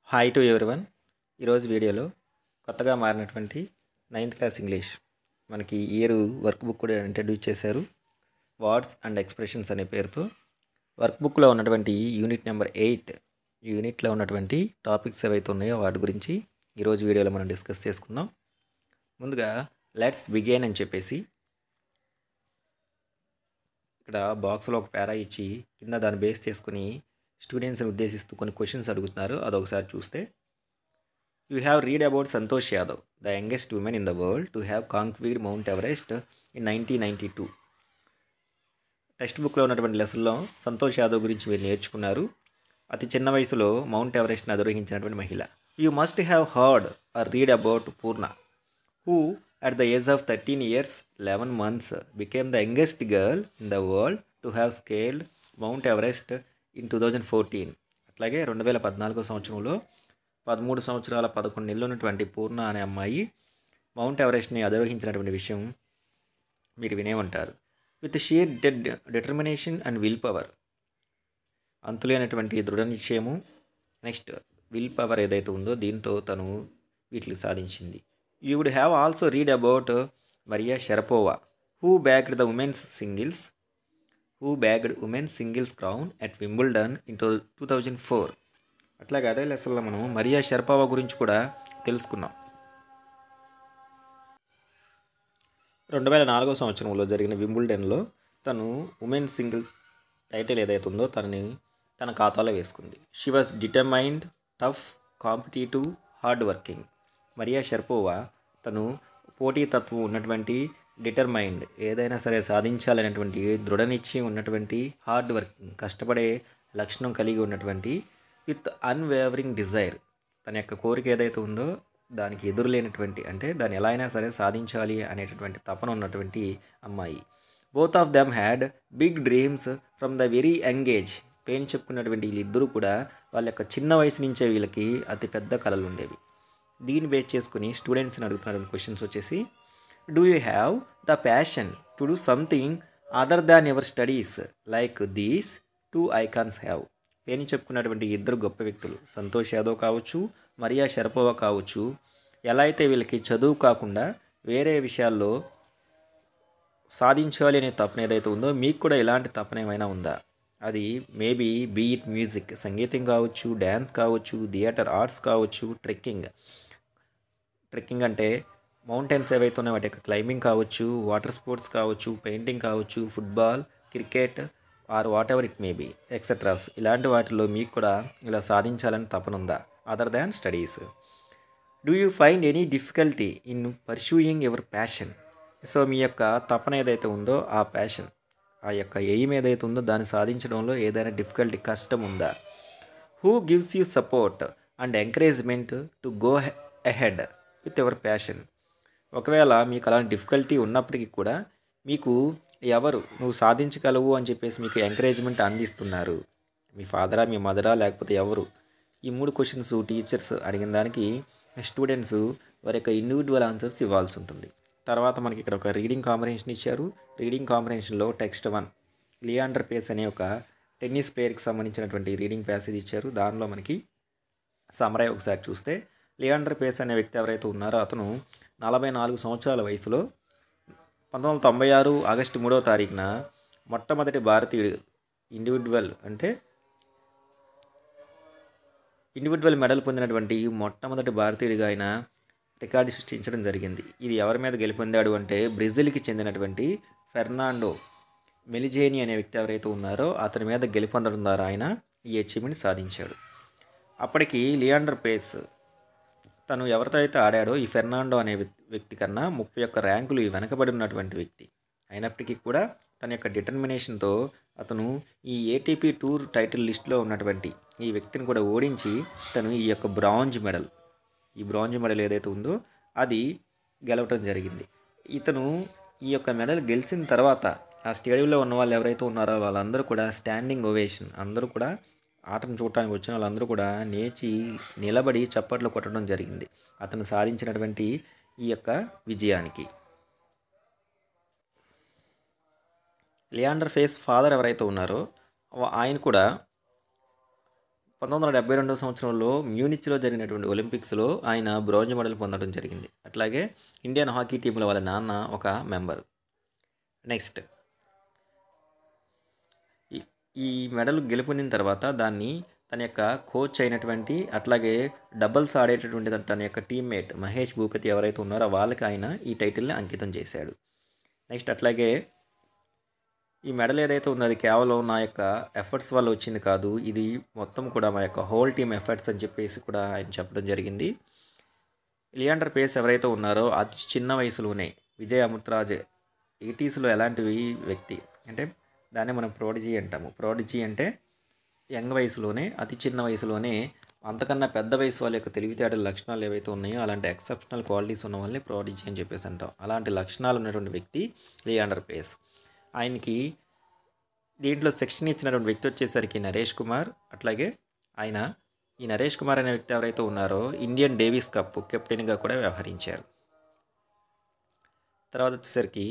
Hi to everyone ఈరోజు వీడియోలో కొత్తగా మారినటువంటి నైన్త్ క్లాస్ ఇంగ్లీష్ మనకి ఇయర్ వర్క్ బుక్ కూడా ఇంట్రడ్యూస్ చేశారు వర్డ్స్ అండ్ ఎక్స్ప్రెషన్స్ అనే పేరుతో వర్క్ బుక్లో ఉన్నటువంటి యూనిట్ నెంబర్ ఎయిట్ యూనిట్లో ఉన్నటువంటి టాపిక్స్ ఏవైతే ఉన్నాయో వాటి గురించి ఈరోజు వీడియోలో మనం డిస్కస్ చేసుకుందాం ముందుగా లెట్స్ బిగేన్ అని చెప్పేసి ఇక్కడ బాక్స్లో ఒక పేరా ఇచ్చి కింద దాన్ని బేస్ చేసుకుని స్టూడెంట్స్ని ఉద్దేశిస్తూ కొన్ని క్వశ్చన్స్ అడుగుతున్నారు అదొకసారి చూస్తే you have read about Santosh Yadav the youngest women in the world to have conquered Mount Everest in nineteen ninety two text బుక్లో ఉన్నటువంటి లెసన్లో సంతోష్ యాదవ్ గురించి మీరు నేర్చుకున్నారు అతి చిన్న వయసులో మౌంట్ ఎవరెస్ట్ని అధిరోహించినటువంటి మహిళ you must have heard or read about Purna who at the age of thirteen years eleven months became the youngest girl in the world to have scaled Mount Everest in two thousand fourteen అట్లాగే రెండు వేల పద్నాలుగో సంవత్సరంలో పదమూడు సంవత్సరాల పదకొండు నెలలు ఉన్నటువంటి పూర్ణ అనే అమ్మాయి మౌంట్ ఎవరెస్ట్ని అధిరోహించినటువంటి విషయం మీరు వినే ఉంటారు with sheer dead determination and will power అంతులేనటువంటి దృఢ నిశ్చయము నెక్స్ట్ విల్ పవర్ ఏదైతే ఉందో దీంతో తను వీటిని సాధించింది you would have also read about Maria Sharapova who backed the women's singles who bagged women's singles crown at Wimbledon in two two thousand four అట్లాగే అదే లెసన్లో మనం మరియా షర్పావా గురించి కూడా తెలుసుకున్నాం రెండు వేల నాలుగో సంవత్సరంలో జరిగిన వింబుల్డన్లో తను ఉమెన్ సింగిల్స్ టైటిల్ ఏదైతే ఉందో తనని తన ఖాతాలో వేసుకుంది she was determined tough competitive hard working Maria Sharapova తను పోటీతత్వం ఉన్నటువంటి డిటర్మైండ్ ఏదైనా సరే సాధించాలనేటువంటి దృఢ నిశ్చయం ఉన్నటువంటి హార్డ్ వర్కింగ్ కష్టపడే లక్షణం కలిగి ఉన్నటువంటి విత్ అన్వేవరింగ్ డిజైర్ తన యొక్క కోరిక ఏదైతే ఉందో దానికి ఎదురులేనటువంటి అంటే దాన్ని ఎలా అయినా సరే సాధించాలి అనేటటువంటి తపన ఉన్నటువంటి అమ్మాయి both of them had big dreams from the very young age పెయిన్ చెప్పుకున్నటువంటి వీళ్ళిద్దరూ కూడా వాళ్ళ యొక్క చిన్న వయసు నుంచే వీళ్ళకి అతి పెద్ద కళలు ఉండేవి దీన్ని బేస్ చేసుకుని స్టూడెంట్స్ని అడుగుతున్న క్వశ్చన్స్ వచ్చేసి do you have the passion to do something other than your studies like these two icons have పేని చెప్పుకున్నటువంటి ఇద్దరు గొప్ప వ్యక్తులు సంతోష్ యాదవ్ కావచ్చు మరియా షరపోవా కావచ్చు ఎలా అయితే వీళ్ళకి చదువు కాకుండా వేరే విషయాల్లో సాధించాలి అనే తపన ఏదైతే ఉందో మీకు కూడా ఇలాంటి తపన ఏమైనా ఉందా అది మేబీ బీట్ మ్యూజిక్ సంగీతం కావచ్చు డ్యాన్స్ కావచ్చు థియేటర్ ఆర్ట్స్ కావచ్చు ట్రెక్కింగ్ ట్రెక్కింగ్ అంటే మౌంటైన్స్ ఏవైతే ఉన్నాయో వాటి యొక్క క్లైంబింగ్ కావచ్చు వాటర్ స్పోర్ట్స్ కావచ్చు పెయింటింగ్ కావచ్చు football cricket or whatever it may be etceteras ఇలాంటి వాటిలో మీకు కూడా ఇలా సాధించాలని తపన ఉందా other than studies do you find any difficulty in pursuing your passion so మీ యొక్క తపన ఏదైతే ఉందో ఆ ప్యాషన్ ఆ యొక్క ఎయిమ్ ఏదైతే ఉందో దాన్ని సాధించడంలో ఏదైనా డిఫికల్టీ కష్టం ఉందా who gives you support and encouragement to go ahead with your passion ఒకవేళ మీకు అలాంటి డిఫికల్టీ ఉన్నప్పటికీ కూడా మీకు ఎవరు నువ్వు సాధించగలవు అని చెప్పేసి మీకు ఎంకరేజ్మెంట్ అందిస్తున్నారు మీ ఫాదరా మీ మదరా లేకపోతే ఎవరు ఈ మూడు క్వశ్చన్స్ టీచర్స్ అడిగిన దానికి స్టూడెంట్స్ వారి యొక్క ఇండివిజువల్ ఆన్సర్స్ ఇవ్వాల్సి ఉంటుంది తర్వాత మనకి ఇక్కడ ఒక రీడింగ్ కాంబినేషన్ ఇచ్చారు రీడింగ్ కాంబినేషన్లో టెక్స్ట్ వన్ లియాండర్ పేస్ అనే ఒక టెన్నిస్ ప్లేయర్కి సంబంధించినటువంటి రీడింగ్ ప్యాసేజ్ ఇచ్చారు దానిలో మనకి సమరై ఒకసారి చూస్తే లియాండర్ పేస్ అనే వ్యక్తి ఎవరైతే ఉన్నారో అతను నలభై నాలుగు సంవత్సరాల వయసులో పంతొమ్మిది వందల తొంభై ఆరు ఆగస్టు మూడవ తారీఖున మొట్టమొదటి భారతీయుడు ఇండివిజువల్ అంటే ఇండివిజువల్ మెడల్ పొందినటువంటి మొట్టమొదటి భారతీయుడిగా ఆయన రికార్డు సృష్టించడం జరిగింది ఇది ఎవరి మీద గెలుపొందాడు అంటే బ్రెజిల్కి చెందినటువంటి ఫెర్నాండో మెలిజేని అనే వ్యక్తి ఎవరైతే ఉన్నారో అతని మీద గెలుపొందడం ద్వారా ఆయన ఈ అచీవ్మెంట్ సాధించాడు అప్పటికి లియాండర్ పేస్ తను ఎవరితో అయితే ఆడాడో ఈ ఫెర్నాండో అనే వ్యక్తి కన్నా ముప్పై ఒక్క ర్యాంకులు వెనకబడి ఉన్నటువంటి వ్యక్తి అయినప్పటికీ కూడా తన యొక్క డిటర్మినేషన్తో అతను ఈ ఏటీపీ టూర్ టైటిల్ లిస్ట్లో ఉన్నటువంటి ఈ వ్యక్తిని కూడా ఓడించి తను ఈ యొక్క బ్రాంజ్ మెడల్ ఈ బ్రాంజ్ మెడల్ ఏదైతే ఉందో అది గెలవటం జరిగింది ఇతను ఈ యొక్క మెడల్ గెలిచిన తర్వాత ఆ స్టేడియంలో ఉన్న వాళ్ళు ఎవరైతే ఉన్నారో వాళ్ళందరూ కూడా స్టాండింగ్ ఓవేషన్ అందరూ కూడా ఆటను చూడటానికి వచ్చిన వాళ్ళందరూ కూడా నేచి నిలబడి చప్పట్లు కొట్టడం జరిగింది అతను సాధించినటువంటి ఈ యొక్క విజయానికి లియాండర్ ఫేస్ ఫాదర్ ఎవరైతే ఉన్నారో ఆయన కూడా పంతొమ్మిది వందల డెబ్బై రెండవ సంవత్సరంలో మ్యూనిచ్లో జరిగినటువంటి ఒలింపిక్స్లో ఆయన బ్రాంజ్ మెడల్ పొందడం జరిగింది అట్లాగే ఇండియన్ హాకీ టీంలో వాళ్ళ నాన్న ఒక మెంబర్ నెక్స్ట్ ఈ- ఈ మెడల్ గెలుపొందిన తర్వాత దాన్ని తన యొక్క కోచ్ అయినటువంటి అట్లాగే డబుల్స్ ఆడేటటువంటి తన యొక్క టీమ్మేట్ మహేష్ భూపతి ఎవరైతే ఉన్నారో వాళ్ళకి ఆయన ఈ టైటిల్ని అంకితం చేశాడు నెక్స్ట్ అట్లాగే ఈ మెడల్ ఏదైతే ఉందో అది కేవలం నా యొక్క ఎఫర్ట్స్ వల్ల వచ్చింది కాదు ఇది మొత్తం కూడా మా యొక్క హోల్ టీమ్ ఎఫర్ట్స్ అని చెప్పేసి కూడా ఆయన చెప్పడం జరిగింది లియాండర్ పేస్ ఎవరైతే ఉన్నారో అతి చిన్న వయసులోనే విజయ్ అమృతరాజ్ ఎయిటీస్లో ఎలాంటివి వ్యక్తి అంటే దాన్ని మనం ప్రోడిజీ అంటాము ప్రోడిజీ అంటే యంగ్ వయసులోనే అతి చిన్న వయసులోనే అంతకన్నా పెద్ద వయసు వాళ్ళ యొక్క తెలివితేటల లక్షణాలు ఏవైతే ఉన్నాయో అలాంటి ఎక్సెప్షనల్ క్వాలిటీస్ ఉన్న వాళ్ళని ప్రోడిజీ అని చెప్పేసి అంటాం అలాంటి లక్షణాలు ఉన్నటువంటి వ్యక్తి లియాండర్ పేస్ ఆయనకి దీంట్లో సెక్షన్ ఇచ్చినటువంటి వ్యక్తి వచ్చేసరికి నరేష్ కుమార్ అట్లాగే ఆయన ఈ నరేష్ కుమార్ అనే వ్యక్తి ఎవరైతే ఉన్నారో ఇండియన్ డేవిస్ కప్ కెప్టెన్గా కూడా వ్యవహరించారు తర్వాత వచ్చేసరికి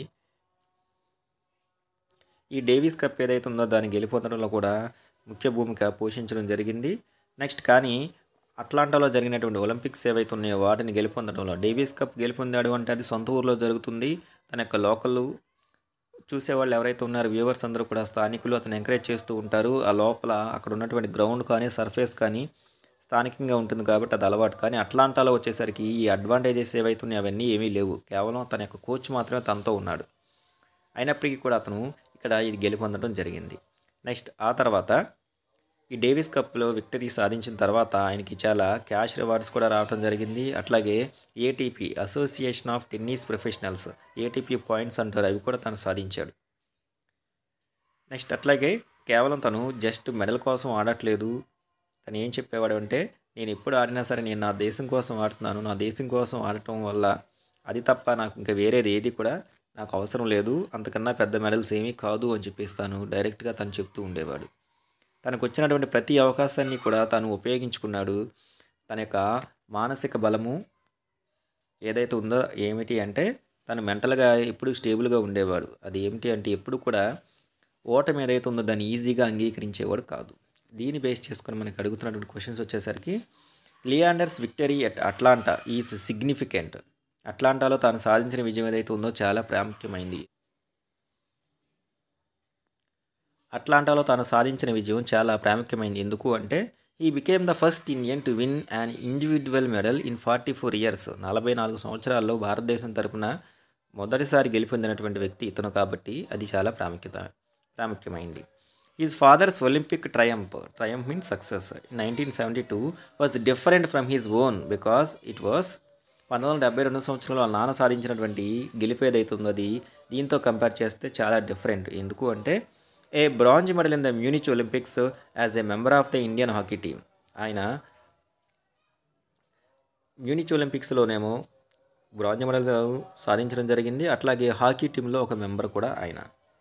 ఈ డేవిస్ కప్ ఏదైతే ఉందో దాన్ని గెలిపొందడంలో కూడా ముఖ్య భూమిక పోషించడం జరిగింది నెక్స్ట్ కానీ అట్లాంటాలో జరిగినటువంటి ఒలింపిక్స్ ఏవైతే ఉన్నాయో వాటిని గెలుపొందడంలో డేవిస్ కప్ గెలుపొందాడు అంటే అది సొంత ఊర్లో జరుగుతుంది తన యొక్క లోకల్ చూసేవాళ్ళు ఎవరైతే ఉన్నారో వ్యూవర్స్ అందరూ కూడా స్థానికులు అతను ఎంకరేజ్ చేస్తూ ఉంటారు ఆ లోపల అక్కడ ఉన్నటువంటి గ్రౌండ్ కానీ సర్ఫేస్ కానీ స్థానికంగా ఉంటుంది కాబట్టి అది అలవాటు కానీ అట్లాంటాలో వచ్చేసరికి ఈ అడ్వాంటేజెస్ ఏవైతే ఉన్నాయో అవన్నీ ఏమీ లేవు కేవలం తన యొక్క కోచ్ మాత్రమే తనతో ఉన్నాడు అయినప్పటికీ కూడా అతను ఇక్కడ ఇది గెలుపొందడం జరిగింది నెక్స్ట్ ఆ తర్వాత ఈ డేవిస్ కప్లో విక్టరీ సాధించిన తర్వాత ఆయనకి చాలా క్యాష్ రివార్డ్స్ కూడా రావడం జరిగింది అట్లాగే ATP association of tennis professionals ATP points అంటారు అవి కూడా తను సాధించాడు నెక్స్ట్ అట్లాగే కేవలం తను జస్ట్ మెడల్ కోసం ఆడట్లేదు తను ఏం చెప్పేవాడు అంటే నేను ఎప్పుడు ఆడినా సరే నేను నా దేశం కోసం ఆడుతున్నాను నా దేశం కోసం ఆడటం వల్ల అది తప్ప నాకు ఇంకా వేరేది ఏది కూడా నాకు అవసరం లేదు అంతకన్నా పెద్ద మెడల్స్ ఏమీ కాదు అని చెప్పేస్తాను డైరెక్ట్గా తను చెప్తూ ఉండేవాడు తనకు వచ్చినటువంటి ప్రతి అవకాశాన్ని కూడా తను ఉపయోగించుకున్నాడు తన యొక్క మానసిక బలము ఏదైతే ఉందో ఏమిటి అంటే తను మెంటల్గా ఎప్పుడు స్టేబుల్గా ఉండేవాడు అది ఏమిటి అంటే ఎప్పుడు కూడా ఓటమి ఏదైతే ఉందో దాన్ని ఈజీగా అంగీకరించేవాడు కాదు దీన్ని బేస్ చేసుకొని మనకి అడుగుతున్నటువంటి క్వశ్చన్స్ వచ్చేసరికి Leander's victory at Atlanta is significant అట్లాంటాలో తాను సాధించిన విజయం ఏదైతే ఉందో చాలా ప్రాముఖ్యమైంది అట్లాంటాలో తాను సాధించిన విజయం చాలా ప్రాముఖ్యమైంది ఎందుకు అంటే ఈ became the first Indian to win an individual medal in forty four years నలభై నాలుగు సంవత్సరాల్లో భారతదేశం తరపున మొదటిసారి గెలుపొందినటువంటి వ్యక్తి ఇతను కాబట్టి అది చాలా ప్రాముఖ్యత ప్రాముఖ్యమైంది his father's Olympic triumph triumph means success nineteen seventy two was different from his own because it was పంతొమ్మిది వందల డెబ్బై రెండు సంవత్సరంలో వాళ్ళ నాన్న సాధించినటువంటి గెలుపు ఏదైతే ఉందో అది దీంతో కంపేర్ చేస్తే చాలా డిఫరెంట్ ఎందుకు అంటే a bronze medal in the Munich Olympics as a member of the Indian hockey team ఆయన మ్యూనిచ్ ఒలింపిక్స్లోనేమో బ్రాంజ్ మెడల్ సాధించడం జరిగింది అట్లాగే హాకీ టీంలో ఒక మెంబర్ కూడా ఆయన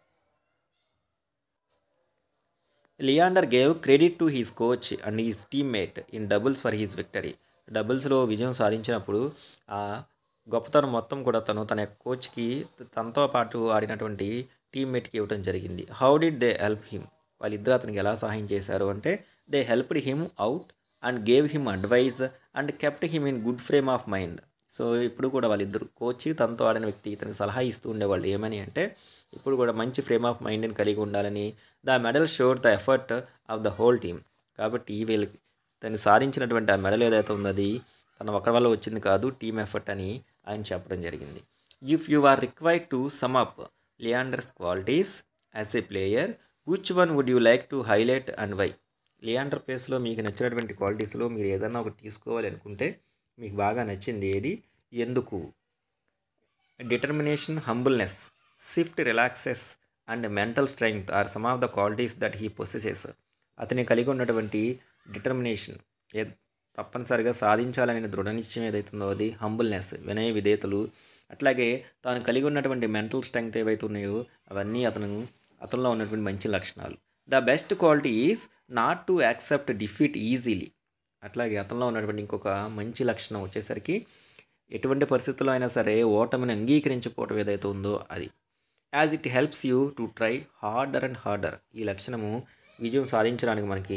Leander gave credit to his coach and his teammate in doubles for his victory డబుల్స్లో విజయం సాధించినప్పుడు ఆ గొప్పతనం మొత్తం కూడా తను తన యొక్క కోచ్కి తనతో పాటు ఆడినటువంటి టీమ్మేట్కి ఇవ్వడం జరిగింది how did they help him వాళ్ళిద్దరు అతనికి ఎలా సహాయం చేశారు అంటే they helped him out and gave him advice and kept him in good frame of mind so ఇప్పుడు కూడా వాళ్ళిద్దరు కోచ్ తనతో ఆడిన వ్యక్తి ఇతనికి సలహా ఇస్తూ ఉండేవాళ్ళు ఏమని అంటే ఇప్పుడు కూడా మంచి ఫ్రేమ్ ఆఫ్ మైండ్ని కలిగి ఉండాలని the medal shows the effort of the whole team కాబట్టి వీళ్ళకి తను సాధించినటువంటి ఆ మెడల్ ఏదైతే ఉందో అది తన ఒక్కడి వల్ల వచ్చింది కాదు టీమ్ ఎఫర్ట్ అని ఆయన చెప్పడం జరిగింది if you are required to sum up Leander's qualities as a player which one would you like to highlight and why Leander ప్లేస్లో మీకు నచ్చినటువంటి క్వాలిటీస్లో మీరు ఏదన్నా ఒకటి తీసుకోవాలి అనుకుంటే మీకు బాగా నచ్చింది ఏది ఎందుకు determination humbleness swift relaxes and mental strength are some of the qualities that he possesses అతని కలిగి ఉన్నటువంటి డిటర్మినేషన్ ఏ తప్పనిసరిగా సాధించాలనే దృఢ నిశ్చయం ఏదైతుందో అది హంబుల్నెస్ వినయ విధేతలు అట్లాగే తాను కలిగి ఉన్నటువంటి మెంటల్ స్ట్రెంగ్త్ ఏవైతే ఉన్నాయో అవన్నీ అతను అతనిలో ఉన్నటువంటి మంచి లక్షణాలు the best quality is not to accept defeat easily అట్లాగే అతనిలో ఉన్నటువంటి ఇంకొక మంచి లక్షణం వచ్చేసరికి ఎటువంటి పరిస్థితుల్లో అయినా సరే ఓటమిని అంగీకరించిపోవటం ఏదైతే ఉందో అది as it helps you to try harder and harder ఈ లక్షణము విజయం సాధించడానికి మనకి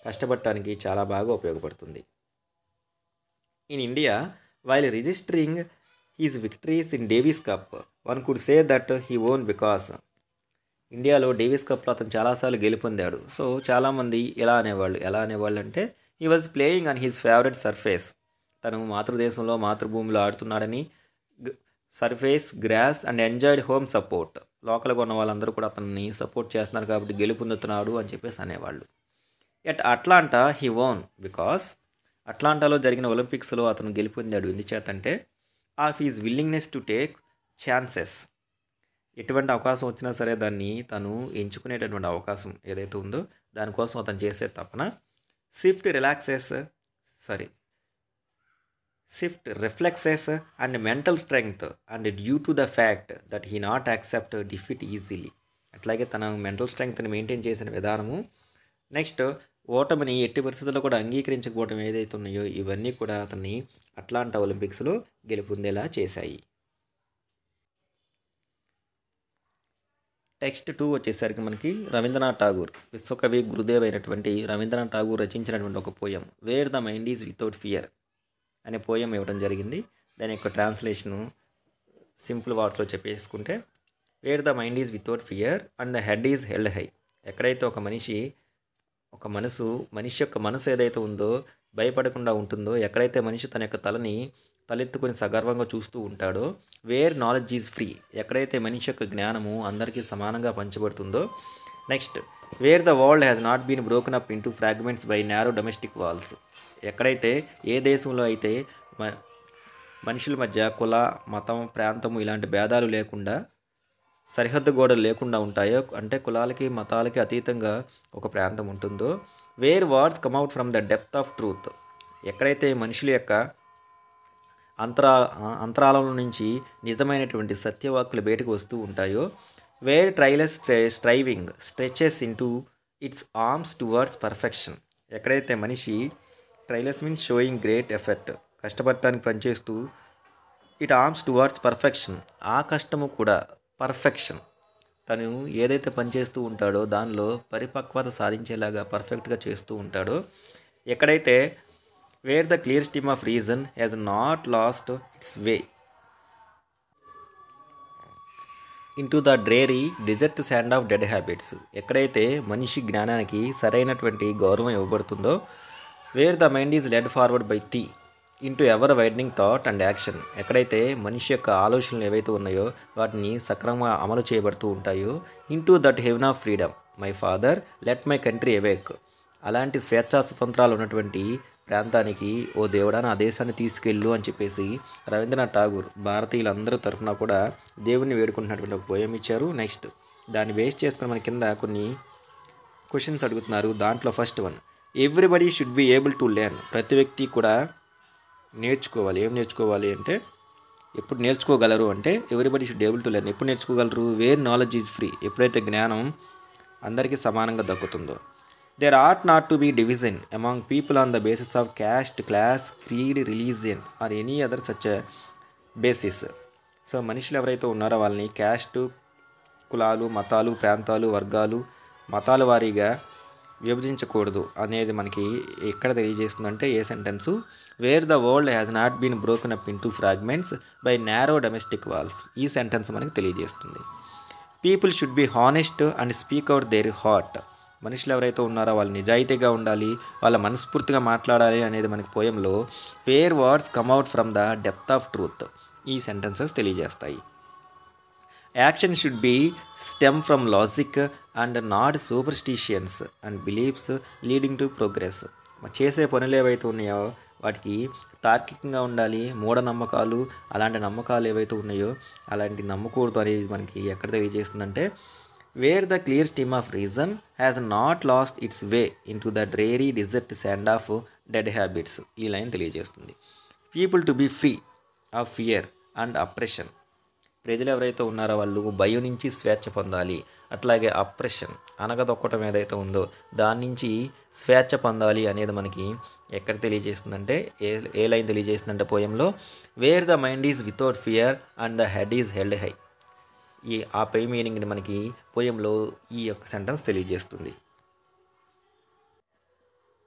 కష్టపడటానికి చాలా బాగా ఉపయోగపడుతుంది in India while registering his victories in Davis Cup one could say that he won because ఇండియాలో డేవిస్ కప్లో అతను చాలాసార్లు గెలుపొందాడు సో చాలామంది ఎలా అనేవాళ్ళు ఎలా అనేవాళ్ళు అంటే he was playing on his favourite surface తను మాతృదేశంలో మాతృభూమిలో ఆడుతున్నాడని surface grass and enjoyed home support లోకల్గా ఉన్న వాళ్ళందరూ కూడా అతన్ని సపోర్ట్ చేస్తున్నారు కాబట్టి గెలుపొందుతున్నాడు అని చెప్పేసి అనేవాళ్ళు at Atlanta he won because అట్లాంటాలో జరిగిన ఒలింపిక్స్లో అతను గెలుపొందాడు ఎందుచేతంటే of his willingness to take chances ఎటువంటి అవకాశం వచ్చినా సరే దాన్ని తను ఎంచుకునేటటువంటి అవకాశం ఏదైతే ఉందో దానికోసం అతను చేసే తపన shift relaxes sorry shift reflexes and mental strength and due to the fact that he not accept defeat easily అట్లాగే తన మెంటల్ స్ట్రెంగ్త్ని మెయింటైన్ చేసిన విధానము నెక్స్ట్ ఓటమిని ఎట్టి పరిస్థితుల్లో కూడా అంగీకరించకపోవడం ఏదైతే ఉన్నాయో ఇవన్నీ కూడా అతన్ని అట్లాంటా ఒలింపిక్స్లో గెలుపొందేలా చేశాయి టెక్స్ట్ టూ వచ్చేసరికి మనకి రవీంద్రనాథ్ ఠాగూర్ విశ్వకవి గురుదేవ్ అయినటువంటి రవీంద్రనాథ్ ఠాగూర్ రచించినటువంటి ఒక poem where the mind is without fear అనే పోయం ఇవ్వడం జరిగింది దాని యొక్క ట్రాన్స్లేషను సింపుల్ వర్డ్స్లో చెప్పేసుకుంటే where the mind is without fear and the head is held high ఎక్కడైతే ఒక మనిషి ఒక మనసు మనిషి యొక్క మనసు ఏదైతే ఉందో భయపడకుండా ఉంటుందో ఎక్కడైతే మనిషి తన యొక్క తలని తలెత్తుకొని సగర్వంగా చూస్తూ ఉంటాడో వేర్ నాలెడ్జ్ ఈజ్ ఫ్రీ ఎక్కడైతే మనిషి యొక్క జ్ఞానము అందరికీ సమానంగా పంచబడుతుందో next where the world has not been broken up into fragments by narrow domestic walls ఎక్కడైతే ఏ దేశంలో అయితే మ మనుషుల మధ్య కుల మతం ప్రాంతము ఇలాంటి భేదాలు లేకుండా సరిహద్దు గోడలు లేకుండా ఉంటాయో అంటే కులాలకి మతాలకి అతీతంగా ఒక ప్రాంతం ఉంటుందో where words come out from the depth of truth ఎక్కడైతే మనుషుల యొక్క అంతరా అంతరాలం నుంచి నిజమైనటువంటి సత్యవాక్కులు బయటకు వస్తూ ఉంటాయో where tireless striving stretches into its arms towards perfection ఎక్కడైతే మనిషి tireless means showing great effort కష్టపడటానికి పనిచేస్తూ ఇట్ ఆర్మ్స్ టువర్డ్స్ పర్ఫెక్షన్ ఆ కష్టము కూడా పర్ఫెక్షన్ తను ఏదైతే పనిచేస్తూ ఉంటాడో దానిలో పరిపక్వత సాధించేలాగా పర్ఫెక్ట్గా చేస్తూ ఉంటాడో ఎక్కడైతే where the clear steam of reason has not lost its way into the dreary desert sand of dead habits ఎక్కడైతే మనిషి జ్ఞానానికి సరైనటువంటి గౌరవం ఇవ్వబడుతుందో where the mind is led forward by thee into ever widening thought and action ఎక్కడైతే మనిషి యొక్క ఆలోచనలు ఏవైతే ఉన్నాయో వాటిని సక్రమంగా అమలు చేయబడుతూ ఉంటాయో into that heaven of freedom my father let my country awake అలాంటి స్వేచ్ఛా స్వతంత్రాలు ఉన్నటువంటి ప్రాంతానికి ఓ దేవుడా నా దేశాన్ని తీసుకెళ్ళు అని చెప్పేసి రవీంద్రనాథ్ ఠాగూర్ భారతీయులందరూ తరఫున కూడా దేవుణ్ణి వేడుకుంటున్నటువంటి ఒక పోయం ఇచ్చారు నెక్స్ట్ దాన్ని బేస్ చేసుకుని మన కింద కొన్ని క్వశ్చన్స్ అడుగుతున్నారు దాంట్లో first one everybody should be able to learn ప్రతి వ్యక్తి కూడా నేర్చుకోవాలి ఏం నేర్చుకోవాలి అంటే ఎప్పుడు నేర్చుకోగలరు అంటే everybody should able to learn ఎప్పుడు నేర్చుకోగలరు వేర్ నాలెడ్జ్ ఈజ్ ఫ్రీ ఎప్పుడైతే జ్ఞానం అందరికీ సమానంగా దక్కుతుందో there ought not to be division among people on the basis of caste class creed religion or any other such basis so మనుషులు ఎవరైతే ఉన్నారో వాళ్ళని క్యాస్ట్ కులాలు మతాలు ప్రాంతాలు వర్గాలు మతాల వారీగా విభజించకూడదు అనేది మనకి ఎక్కడ తెలియజేస్తుందంటే ఏ sentence where the world has not been broken up into fragments by narrow domestic walls ఈ సెంటెన్స్ మనకి తెలియజేస్తుంది people should be honest and speak out their heart మనుషులు ఎవరైతే ఉన్నారో వాళ్ళు నిజాయితీగా ఉండాలి వాళ్ళ మనస్ఫూర్తిగా మాట్లాడాలి అనేది మనకి పోయంలో where words come out from the depth of truth ఈ సెంటెన్సెస్ తెలియజేస్తాయి action should be stem from logic and not superstitions and beliefs leading to progress చేసే పనులు ఏవైతే ఉన్నాయో వాటికి తార్కికంగా ఉండాలి మూఢనమ్మకాలు అలాంటి నమ్మకాలు ఏవైతే ఉన్నాయో అలాంటి నమ్మకూడదు అనేది మనకి ఎక్కడ తెలియజేస్తుందంటే where the clear steam of reason has not lost its way into the dreary desert sand of dead habits ఈ లైన్ తెలియజేస్తుంది people to be free of fear and oppression ప్రజలు ఎవరైతే ఉన్నారో వాళ్ళు భయం నుంచి స్వేచ్ఛ పొందాలి అట్లాగే అప్రెషన్ అనగదొక్కటం ఏదైతే ఉందో దాని నుంచి స్వేచ్ఛ పొందాలి అనేది మనకి ఎక్కడ తెలియజేస్తుందంటే ఏ ఏ లైన్ తెలియజేస్తుందంటే పోయంలో where the mind is without fear and the head is held high ఈ ఆ పై మీనింగ్ని మనకి పోయంలో ఈ యొక్క సెంటెన్స్ తెలియజేస్తుంది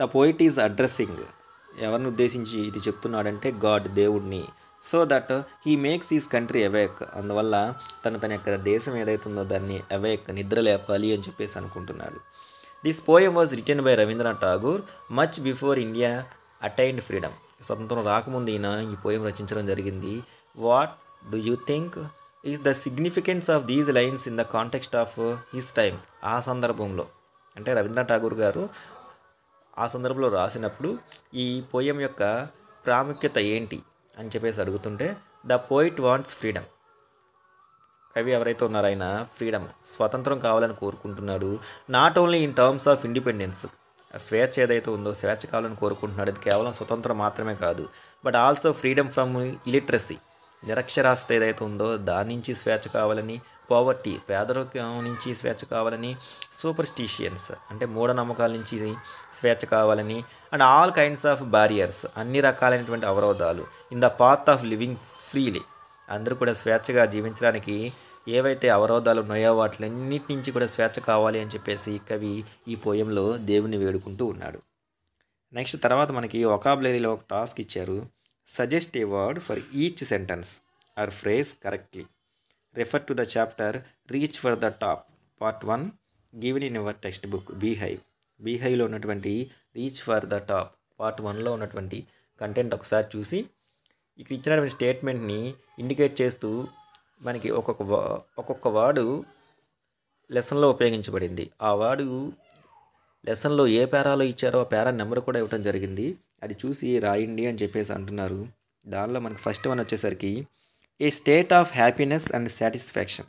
ద పోయిట్ ఈజ్ అడ్రస్సింగ్ ఎవరిని ఉద్దేశించి ఇది చెప్తున్నాడంటే గాడ్ దేవుడిని so that he makes his country awake అందువల్ల తన తన యొక్క దేశం ఏదైతే ఉందో దాన్ని అవేక్ నిద్ర లేపాలి అని చెప్పేసి అనుకుంటున్నాడు this poem was written by Rabindranath Tagore much before India attained freedom స్వతంత్రం రాకముందు ఈయన ఈ పోయం రచించడం జరిగింది what do you think is the significance of these lines in the context of his time ఆ సందర్భంలో అంటే రవీంద్రనాథ్ ఠాగూర్ గారు ఆ సందర్భంలో రాసినప్పుడు ఈ పోయం యొక్క ప్రాముఖ్యత ఏంటి అని చెప్పేసి అడుగుతుంటే ద పోయిట్ వాంట్స్ ఫ్రీడమ్ కవి ఎవరైతే ఉన్నారో ఆయన ఫ్రీడమ్ స్వతంత్రం కావాలని కోరుకుంటున్నాడు not only in terms of independence స్వేచ్ఛ ఏదైతే ఉందో స్వేచ్ఛ కావాలని కోరుకుంటున్నాడు అది కేవలం స్వతంత్రం మాత్రమే కాదు but also freedom from illiteracy నిరక్షరాస్యత ఏదైతే ఉందో దాని నుంచి స్వేచ్ఛ కావాలని పోవర్టీ పేదరికం నుంచి స్వేచ్ఛ కావాలని సూపర్స్టిషియన్స్ అంటే మూఢనమ్మకాల నుంచి స్వేచ్ఛ కావాలని and all kinds of barriers అన్ని రకాలైనటువంటి అవరోధాలు in the path of living freely అందరూ కూడా స్వేచ్ఛగా జీవించడానికి ఏవైతే అవరోధాలు ఉన్నాయో వాటిలన్నిటి నుంచి కూడా స్వేచ్ఛ కావాలి అని చెప్పేసి కవి ఈ పోయంలో దేవుని వేడుకుంటూ ఉన్నాడు నెక్స్ట్ తర్వాత మనకి ఒకాబులరీలో ఒక టాస్క్ ఇచ్చారు suggest a word for each sentence or phrase correctly refer to the chapter reach for the top part one given in your text book Beehive బీహైవ్లో ఉన్నటువంటి reach for the top part వన్లో ఉన్నటువంటి content ఒకసారి చూసి ఇక్కడ ఇచ్చినటువంటి స్టేట్మెంట్ని indicate చేస్తూ మనకి ఒక్కొక్క వా- ఒక్కొక్క వార్డు లెసన్లో ఉపయోగించబడింది ఆ వార్డు లెసన్లో ఏ పేరాలో ఇచ్చారో ఆ పేరా నెంబర్ కూడా ఇవ్వడం జరిగింది అది చూసి రాయండి అని చెప్పేసి అంటున్నారు దానిలో మనకి ఫస్ట్ వన్ వచ్చేసరికి a state of happiness and satisfaction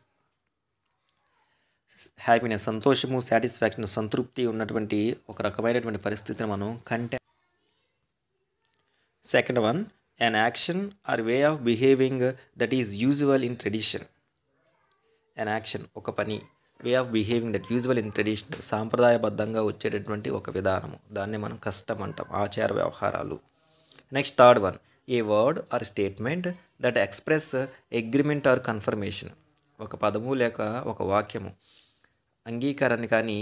happiness సంతోషము సాటిస్ఫాక్షన్ సంతృప్తి ఉన్నటువంటి ఒక రకమైనటువంటి పరిస్థితిని మనం కంటె second one an action or way of behaving that is usual in tradition an action ఒక పని way of behaving that usual in tradition సాంప్రదాయబద్ధంగా వచ్చేటటువంటి ఒక విధానము దాన్ని మనం కష్టం అంటాం ఆచార వ్యవహారాలు next third one a word or statement that express agreement or confirmation ఒక పదము లేక ఒక వాక్యము అంగీకారాన్ని కానీ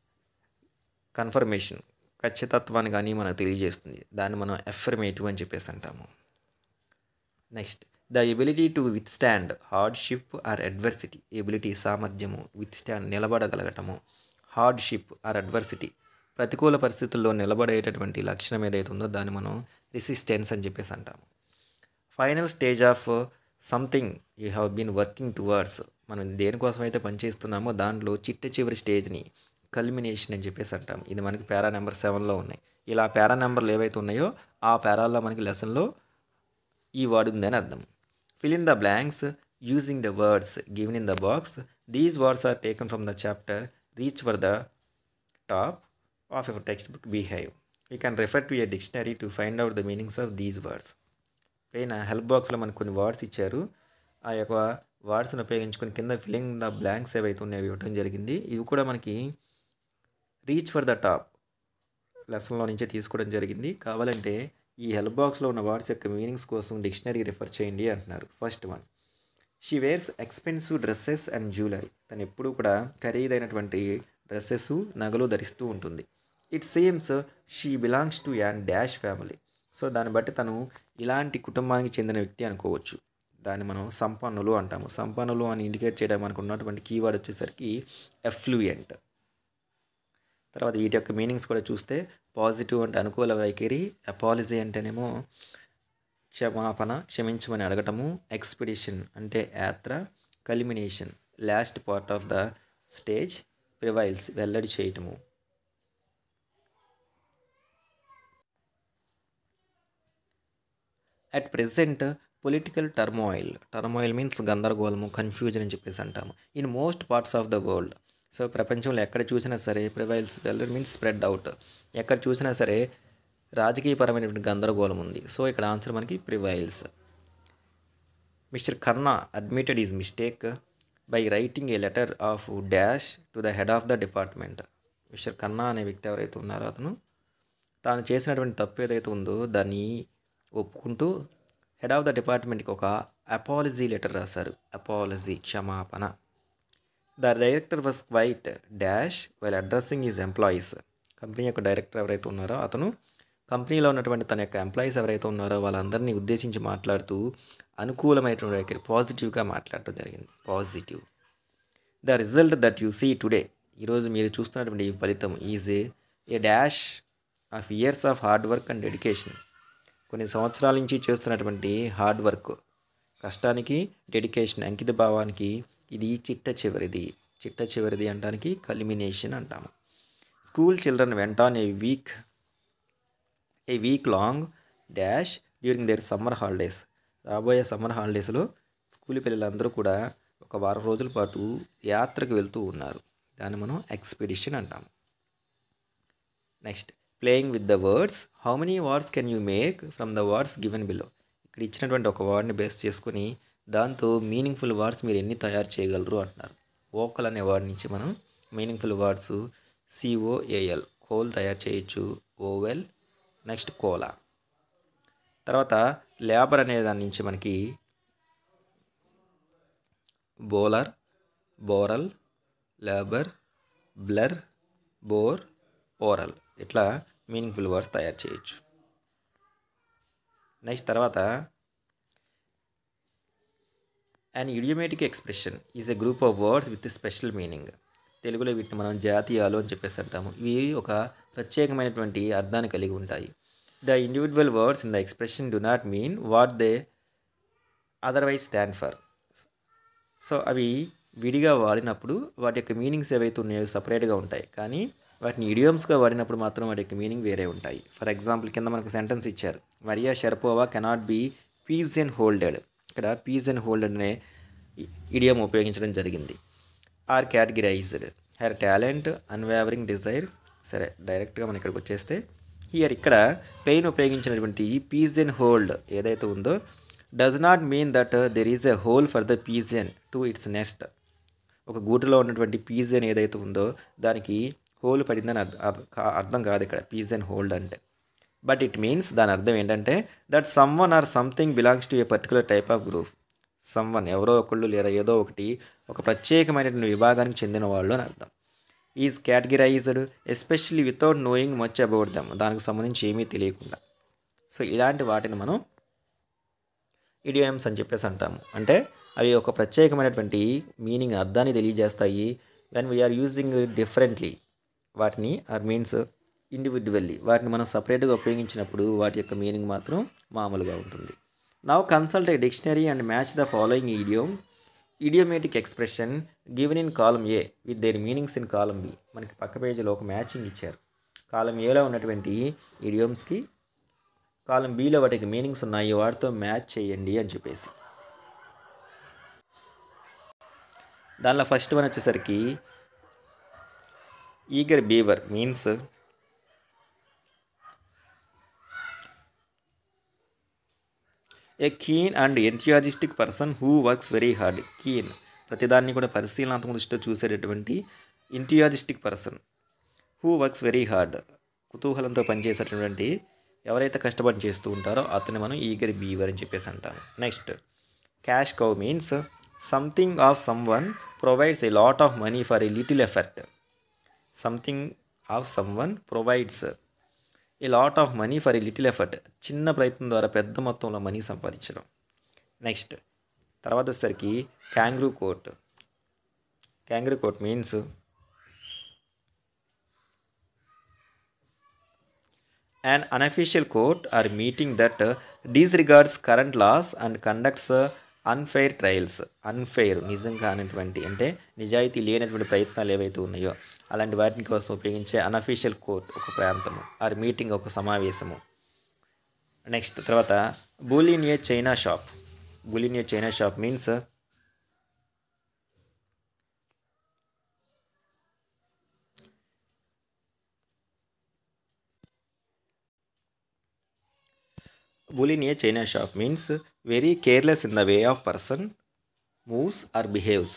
కన్ఫర్మేషన్ ఖచ్చితత్వాన్ని కానీ మనకు తెలియజేస్తుంది దాన్ని మనం ఎఫర్మేటివ్ అని చెప్పేసి అంటాము next the ability to withstand hardship or adversity ability సామర్థ్యము విత్ స్టాండ్ నిలబడగలగటము హార్డ్షిప్ ఆర్ అడ్వర్సిటీ ప్రతికూల పరిస్థితుల్లో నిలబడేటటువంటి లక్షణం ఏదైతే ఉందో దాన్ని మనం రెసిస్టెన్స్ అని చెప్పేసి అంటాము final stage of something you have been working towards మనం దేనికోసం అయితే పనిచేస్తున్నామో దాంట్లో చిట్ట చివరి స్టేజ్ని కల్మినేషన్ అని చెప్పేసి అంటాం ఇది మనకి పేరా నెంబర్ సెవెన్లో ఉన్నాయి ఇలా పేరా నెంబర్లు ఏవైతే ఉన్నాయో ఆ పేరాల్లో మనకి లెసన్లో ఈ వర్డ్ ఉందని అర్థం fill in the blanks using the words given in the box these words are taken from the chapter reach for the top of your text book Beehive you can refer to a dictionary to find out the meanings of these words పైన help బాక్స్లో మనకు కొన్ని words ఇచ్చారు ఆ యొక్క వర్డ్స్ని ఉపయోగించుకొని కింద filling the blanks ఏవైతే ఉన్నాయో అవి ఇవ్వడం జరిగింది ఇవి కూడా మనకి రీచ్ ఫర్ ద టాప్ లెసన్లో నుంచే తీసుకోవడం జరిగింది కావాలంటే ఈ హెల్ప్ బాక్స్లో ఉన్న వర్డ్స్ యొక్క మీనింగ్స్ కోసం డిక్షనరీ రిఫర్ చేయండి అంటున్నారు first one she wears expensive dresses and jewellery తను ఎప్పుడూ కూడా ఖరీదైనటువంటి డ్రెస్సెస్ నగలు ధరిస్తూ ఉంటుంది it seems she belongs to an dash family so దాన్ని బట్టి తను ఇలాంటి కుటుంబానికి చెందిన వ్యక్తి అనుకోవచ్చు దాన్ని మనం సంపన్నులు అంటాము సంపన్నులు అని ఇండికేట్ చేయడం మనకు ఉన్నటువంటి కీవర్డ్ వచ్చేసరికి ఎఫ్లూయెంట్ తర్వాత వీటి యొక్క మీనింగ్స్ కూడా చూస్తే పాజిటివ్ అంటే అనుకూల వైఖరి అపాలజీ అంటేనేమో క్షమాపణ క్షమించమని అడగటము ఎక్స్పెడిషన్ అంటే యాత్ర culmination last part of the stage prevails వెల్లడి చేయటము at present political turmoil turmoil means గందరగోళము కన్ఫ్యూజన్ అని చెప్పేసి అంటాము in most parts of the world so ప్రపంచంలో ఎక్కడ చూసినా సరే ప్రివైల్స్ వెల్లడ్ మీన్స్ స్ప్రెడ్ అవుట్ ఎక్కడ చూసినా సరే రాజకీయపరమైనటువంటి గందరగోళం ఉంది సో ఇక్కడ ఆన్సర్ మనకి prevails Mr Khanna admitted his mistake by writing a letter of dash to the head of the department Mr Khanna అనే వ్యక్తి ఎవరైతే ఉన్నారో అతను తాను చేసినటువంటి తప్పు ఏదైతే ఉందో దాన్ని ఒప్పుకుంటూ హెడ్ ఆఫ్ ద డిపార్ట్మెంట్కి ఒక అపాలజీ లెటర్ రాశారు అపాలజీ క్షమాపణ the director was quite dash while addressing his employees company యొక్క డైరెక్టర్ ఎవరైతే ఉన్నారో అతను కంపెనీలో ఉన్నటువంటి తన యొక్క ఎంప్లాయీస్ ఎవరైతే ఉన్నారో వాళ్ళందరినీ ఉద్దేశించి మాట్లాడుతూ అనుకూలమైనటువంటి పాజిటివ్గా మాట్లాడటం జరిగింది positive the result that you see today ఈరోజు మీరు చూస్తున్నటువంటి ఈ ఫలితం is a dash of years of hard work and dedication కొన్ని సంవత్సరాల నుంచి చేస్తున్నటువంటి హార్డ్ వర్క్ కష్టానికి డెడికేషన్ అంకిత భావానికి ఇది చిట్ట చివరిది చిట్ట చివరిది అంటానికి కల్మినేషన్ అంటాము school children went on a week a week long dash during their summer holidays రాబోయే సమ్మర్ హాలిడేస్లో స్కూల్ పిల్లలందరూ కూడా ఒక వారం రోజుల పాటు యాత్రకు వెళ్తూ ఉన్నారు దాన్ని మనం ఎక్స్పెడిషన్ అంటాము next playing with the words how many words can you make from the words given below ఇక్కడ ఇచ్చినటువంటి ఒక వర్డ్ని బేస్ చేసుకుని దాంతో మీనింగ్ఫుల్ వర్డ్స్ మీరు ఎన్ని తయారు చేయగలరు అంటున్నారు ఓకల్ అనే వర్డ్ నుంచి మనం మీనింగ్ఫుల్ వర్డ్స్ సిఓఏఎల్ కోల్ తయారు చేయొచ్చు ఓవెల్ నెక్స్ట్ కోలా తర్వాత లేబర్ అనే దాని నుంచి మనకి బోలర్ బోరల్ లేబర్ బ్లర్ బోర్ ఓరల్ ఇట్లా మీనింగ్ఫుల్ వర్డ్స్ తయారు చేయొచ్చు నెక్స్ట్ తర్వాత and idiomatic expression is a group of words with special meaning తెలుగులో వీటిని మనం జాతీయాలు అని చెప్పేసి అంటాము ఇవి ఒక ప్రత్యేకమైనటువంటి అర్థాన్ని కలిగి ఉంటాయి the individual words in the expression do not mean what they otherwise stand for so అవి విడిగా వాడినప్పుడు వాటి యొక్క మీనింగ్స్ ఏవైతే ఉన్నాయో సపరేట్గా ఉంటాయి కానీ వాటిని ఇడియోమ్స్గా వాడినప్పుడు మాత్రం వాటి యొక్క మీనింగ్ వేరే ఉంటాయి ఫర్ ఎగ్జాంపుల్ కింద మనకు సెంటెన్స్ ఇచ్చారు Maria Sharapova cannot be pigeonholed ఇక్కడ పీజ్ అండ్ హోల్డెడ్ అనే ఇడియం ఉపయోగించడం జరిగింది or categorized her talent unwavering desire సరే డైరెక్ట్గా మనం ఇక్కడికి వచ్చేస్తే హియర్ ఇక్కడ పెయిన్ ఉపయోగించినటువంటి పీజ్ అండ్ హోల్డ్ ఏదైతే ఉందో does not mean that there is a hole for the pigeon to it's next ఒక గూటిలో ఉన్నటువంటి పీజన్ ఏదైతే ఉందో దానికి హోల్ పడిందని అర్థ- అర్థ- కా- అర్థం కాదు ఇక్కడ పీజన్ హోల్డ్ అంటే బట్ ఇట్ మీన్స్ దాని అర్థం ఏంటంటే that someone or something belongs to a particular type of group someone ఎవరో ఒకళ్ళు లేదా ఏదో ఒకటి ఒక ప్రత్యేకమైనటువంటి విభాగానికి చెందిన వాళ్ళు అని అర్థం is categorized especially without knowing much about them దానికి సంబంధించి ఏమీ తెలియకుండా సో ఇలాంటి వాటిని మనం ఇడియమ్స్ అని చెప్పేసి అంటాము అంటే అవి ఒక ప్రత్యేకమైనటువంటి మీనింగ్ అర్థాన్ని తెలియజేస్తాయి వెన్ వీఆర్ యూజింగ్ డిఫరెంట్లీ వాటిని ఆర్ మీన్స్ ఇండివిజువల్లీ వాటిని మనం సపరేట్గా ఉపయోగించినప్పుడు వాటి యొక్క మీనింగ్ మాత్రం మామూలుగా ఉంటుంది now consult a dictionary and match the following idiom idiomatic expression given in column A with their meanings in column B మనకి పక్క పేజీలో ఒక మ్యాచింగ్ ఇచ్చారు కాలం ఏలో ఉన్నటువంటి ఇడియోమ్స్కి కాలం బిలో వాటికి మీనింగ్స్ ఉన్నాయి వాటితో మ్యాచ్ చేయండి అని చెప్పేసి దానిలో ఫస్ట్ వన్ వచ్చేసరికి eager beaver means a keen and enthusiastic person who works very hard keen ప్రతిదాన్ని కూడా పరిశీలనాత్మక దృష్టితో చూసేటటువంటి enthusiastic person who works very hard కుతూహలంతో పనిచేసేటటువంటి ఎవరైతే కష్టపడి చేస్తూ ఉంటారో అతన్ని మనం ఈగర్ బీవర్ అని చెప్పేసి అంటాము next cash cow means something of someone provides a lot of money for a little effort something of someone provides a lot of money for a little effort చిన్న ప్రయత్నం ద్వారా పెద్ద మొత్తంలో money సంపాదించడం next తర్వాత వచ్చేసరికి kangaroo court kangaroo court means an unofficial court or meeting that uh, disregards current laws and conducts uh, unfair trials unfair నిజంగా అనేటువంటి అంటే నిజాయితీ లేనటువంటి ప్రయత్నాలు ఏవైతే ఉన్నాయో అలాంటి వాటిని కోసం ఉపయోగించే అన్అఫీషియల్ కోర్ట్ ఒక ప్రాంతము ఆర్ మీటింగ్ ఒక సమావేశము నెక్స్ట్ తర్వాత bull in a china shop bull in a china shop means Bullying a China shop means very careless in the way of person moves or behaves.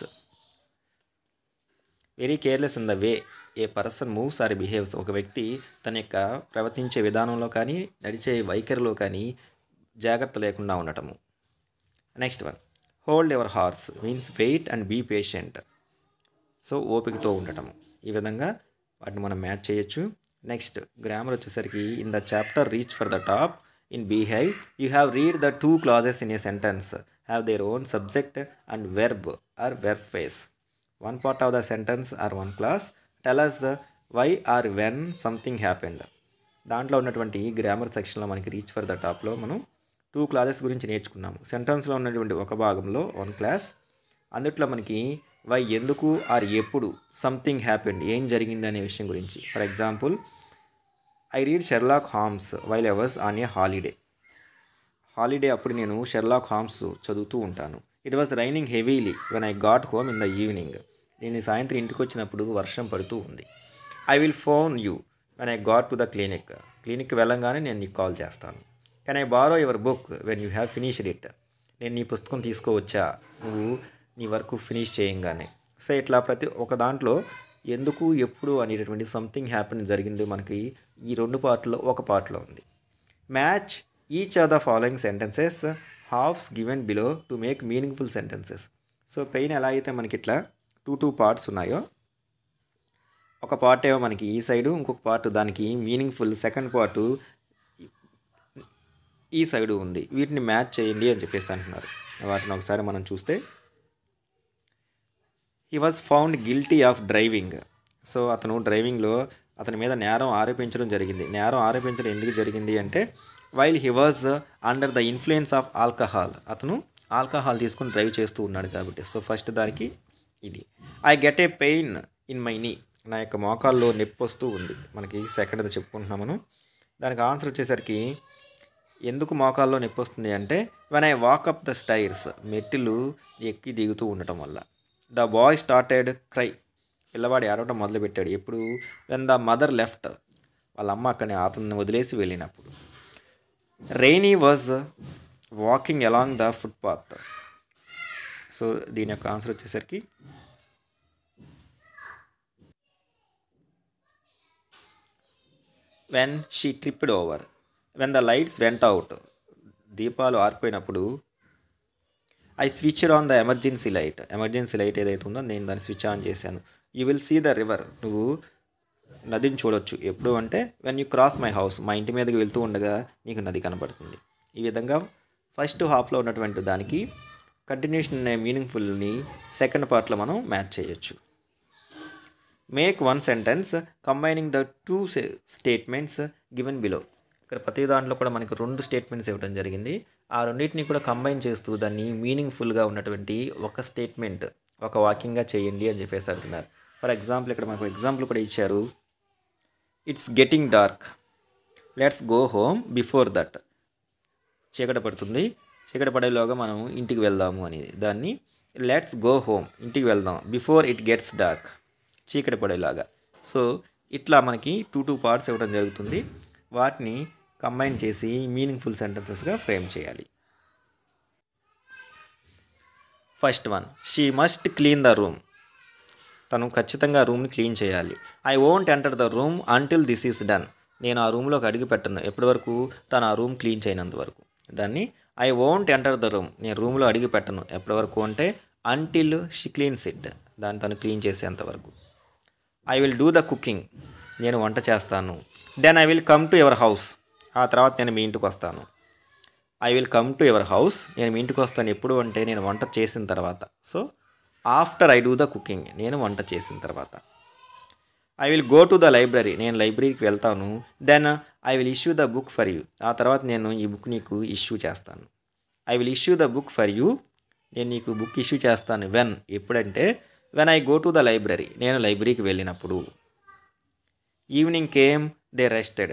Very careless in the way a person moves or behaves ఒక వ్యక్తి తన యొక్క ప్రవర్తించే విధానంలో కానీ నడిచే వైఖరిలో కానీ జాగ్రత్త లేకుండా ఉండటము next one hold ever horses means wait and be patient so ఓపికతో ఉండటము ఈ విధంగా వాటిని మనం మ్యాచ్ చేయొచ్చు నెక్స్ట్ గ్రామర్ వచ్చేసరికి in the chapter reach for the top in beehive you have read the two clauses in a sentence have their own subject and verb or verb phrase one part of the sentence or one clause tell us the why or when something happened దాంట్లో ఉన్నటువంటి grammar సెక్షన్లో మనకి reach for the టాప్లో మనం two classes గురించి నేర్చుకున్నాము సెంటెన్స్లో ఉన్నటువంటి ఒక భాగంలో వన్ క్లాస్ అందుట్లో మనకి వై ఎందుకు ఆర్ ఎప్పుడు సంథింగ్ హ్యాపెండ్ ఏం జరిగింది అనే విషయం గురించి for example I read Sherlock Holmes while I was on a holiday holiday అప్పుడు నేను షెర్లాక్ హామ్స్ చదువుతూ ఉంటాను it was raining heavily when I got home in the evening నేను సాయంత్రం ఇంటికి వచ్చినప్పుడు వర్షం పడుతూ ఉంది I will phone you when I got to the clinic క్లినిక్కి వెళ్ళంగానే నేను నీకు కాల్ చేస్తాను can I borrow your book when you have finished it నేను నీ పుస్తకం తీసుకోవచ్చా నువ్వు నీ వర్క్ ఫినిష్ చేయంగానే సో ఇట్లా ప్రతి ఒక దాంట్లో ఎందుకు ఎప్పుడు అనేటటువంటి సంథింగ్ హ్యాపెన్ జరిగింది మనకి ఈ రెండు పార్ట్లో ఒక పార్ట్లో ఉంది match each of the following sentences halfs given below to make meaningful sentences so పెయిన్ ఎలా అయితే మనకి ఇట్లా టూ టూ పార్ట్స్ ఉన్నాయో ఒక పార్ట్ ఏమో మనకి ఈ సైడు ఇంకొక పార్ట్ దానికి మీనింగ్ఫుల్ సెకండ్ పార్ట్ ఈ సైడు ఉంది వీటిని మ్యాచ్ చేయండి అని చెప్పేసి అంటున్నారు వాటిని ఒకసారి మనం చూస్తే he was found guilty of driving so అతను డ్రైవింగ్లో అతని మీద నేరం ఆరోపించడం జరిగింది నేరం ఆరోపించడం ఎందుకు జరిగింది అంటే while he was under the influence of alcohol అతను ఆల్కహాల్ తీసుకుని డ్రైవ్ చేస్తూ ఉన్నాడు కాబట్టి సో ఫస్ట్ దానికి ఇది I get a pain in my knee నా యొక్క మోకాల్లో నొప్పి వస్తూ ఉంది మనకి సెకండ్ చెప్పుకుంటున్నాం మనం దానికి ఆన్సర్ వచ్చేసరికి ఎందుకు మోకాల్లో నొప్పి వస్తుంది అంటే when I walk up the stairs మెట్టిలు ఎక్కి దిగుతూ ఉండటం వల్ల ద బాయ్ స్టార్టెడ్ క్రై పిల్లవాడు ఏడవటం మొదలుపెట్టాడు ఎప్పుడు వెన్ ద మదర్ లెఫ్ట్ వాళ్ళ అమ్మ అక్కడిని అతన్ని వదిలేసి వెళ్ళినప్పుడు Rainy was walking along the footpath so దీని యొక్క ఆన్సర్ వచ్చేసరికి when she tripped over when the lights went out దీపాలు ఆరిపోయినప్పుడు I switch on the emergency light emergency light ఏదైతే ఉందో నేను దాన్ని స్విచ్ ఆన్ చేశాను you will see the river నువ్వు నదిని చూడొచ్చు ఎప్పుడు అంటే when you cross my house మా ఇంటి మీదకి వెళ్తూ ఉండగా నీకు నది కనబడుతుంది ఈ విధంగా ఫస్ట్ హాఫ్లో ఉన్నటువంటి దానికి కంటిన్యూషన్ అనే మీనింగ్ఫుల్ని సెకండ్ పార్ట్లో మనం మ్యాచ్ చేయొచ్చు make one sentence combining the two statements given below ఇక్కడ ప్రతి దాంట్లో కూడా మనకి రెండు స్టేట్మెంట్స్ ఇవ్వడం జరిగింది ఆ రెండింటిని కూడా కంబైన్ చేస్తూ దాన్ని మీనింగ్ఫుల్గా ఉన్నటువంటి ఒక స్టేట్మెంట్ ఒక వాక్యంగా చేయండి అని చెప్పేసి అంటున్నారు ఫర్ ఎగ్జాంపుల్ ఇక్కడ మనకు ఎగ్జాంపుల్ కూడా ఇచ్చారు it's getting dark let's go home before that చీకటి పడుతుంది చీకటి పడేలోగా మనం ఇంటికి వెళ్దాము అనేది దాన్ని లెట్స్ గో హోమ్ ఇంటికి వెళ్దాం బిఫోర్ ఇట్ గెట్స్ డార్క్ చీకటి పడేలాగా సో ఇట్లా మనకి టూ టూ పార్ట్స్ ఇవ్వడం జరుగుతుంది వాటిని కంబైన్ చేసి మీనింగ్ఫుల్ సెంటెన్సెస్గా ఫ్రేమ్ చేయాలి first one she must clean the room తను ఖచ్చితంగా రూమ్ని క్లీన్ చేయాలి I won't enter the room until this is done నేను ఆ రూమ్లోకి అడుగు పెట్టను ఎప్పటి వరకు తను ఆ రూమ్ క్లీన్ చేయనంత వరకు దాన్ని I won't enter the room నేను రూమ్లో అడిగి పెట్టను ఎప్పటి వరకు అంటే అంటిల్ షీ క్లీన్స్ ఇట్ దాన్ని తను క్లీన్ చేసేంత వరకు I will do the cooking నేను వంట చేస్తాను then I will come to your house ఆ తర్వాత నేను మీ ఇంటికి వస్తాను I will come to your house నేను మీ ఇంటికి వస్తాను ఎప్పుడు అంటే నేను వంట చేసిన తర్వాత so after I do the cooking నేను వంట చేసిన తర్వాత I will go to the library నేను లైబ్రరీకి వెళ్తాను then I will issue the book for you ఆ తర్వాత నేను ఈ బుక్ నీకు ఇష్యూ చేస్తాను I will issue the book for you నేను నీకు బుక్ ఇష్యూ చేస్తాను వెన్ ఎప్పుడంటే when I go to the library నేను లైబ్రరీకి వెళ్ళినప్పుడు evening came they rested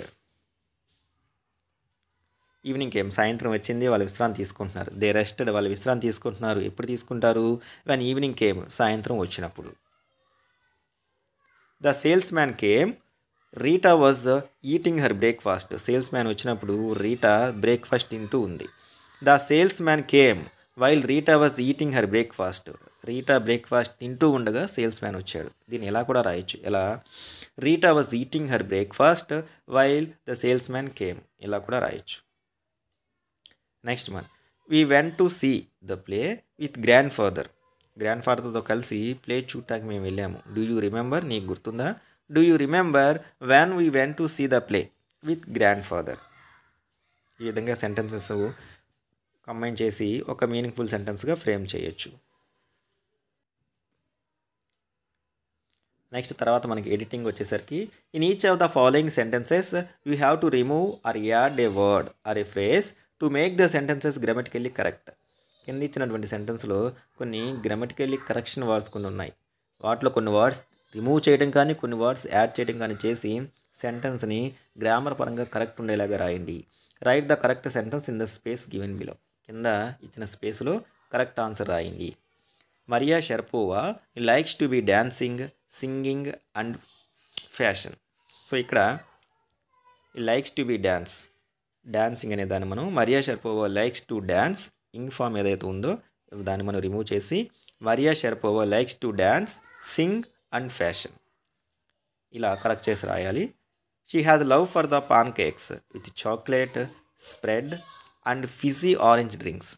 evening came సాయంత్రం వచ్చింది వాళ్ళు విశ్రాంతి తీసుకుంటున్నారు దే రెస్టెడ్ వాళ్ళు విశ్రాంతి తీసుకుంటున్నారు ఎప్పుడు తీసుకుంటారు వెన్ ఈవినింగ్ కేమ్ సాయంత్రం వచ్చినప్పుడు the salesman came Rita was eating her breakfast salesman వచ్చినప్పుడు రీటా బ్రేక్ఫాస్ట్ తింటూ ఉంది the salesman came while Rita was eating her breakfast Rita breakfast తింటూ ఉండగా సేల్స్ మ్యాన్ వచ్చాడు దీన్ని ఎలా కూడా రాయొచ్చు ఎలా Rita was eating her breakfast while the salesman came ఇలా కూడా రాయొచ్చు next one we went to see the play with grandfather గ్రాండ్ ఫాదర్తో కలిసి ప్లే చూడటానికి మేము వెళ్ళాము డూ యూ రిమెంబర్ నీకు గుర్తుందా do you remember when we went to see the play with grandfather ఈ విధంగా సెంటెన్సెస్ కంబైన్ చేసి ఒక మీనింగ్ఫుల్ సెంటెన్స్గా ఫ్రేమ్ చేయొచ్చు నెక్స్ట్ తర్వాత మనకి ఎడిటింగ్ వచ్చేసరికి in each of the following sentences you have to remove or add a word or a phrase to make the sentences grammatically correct కింద ఇచ్చినటువంటి సెంటెన్స్లో కొన్ని గ్రామటికల్లీ కరెక్షన్ వర్డ్స్ కొన్ని ఉన్నాయి వాటిలో కొన్ని వర్డ్స్ రిమూవ్ చేయడం కానీ కొన్ని వర్డ్స్ యాడ్ చేయడం కానీ చేసి సెంటెన్స్ని గ్రామర్ పరంగా కరెక్ట్ ఉండేలాగా రాయండి write the correct sentence in the space given below కింద ఇచ్చిన స్పేస్లో కరెక్ట్ ఆన్సర్ రాయండి Maria Sharapova likes to be dancing singing and fashion so ఇక్కడ likes to be dance dancing అనే దాన్ని మనం Maria Sharapova likes to dance ing form ఏదైతే ఉందో దాన్ని మనం రిమూవ్ చేసి Maria Sharapova likes to dance sing and fashion ఇలా కరెక్ట్ చేసి రాయాలి she has love for the pancakes with chocolate spread and fizzy orange drinks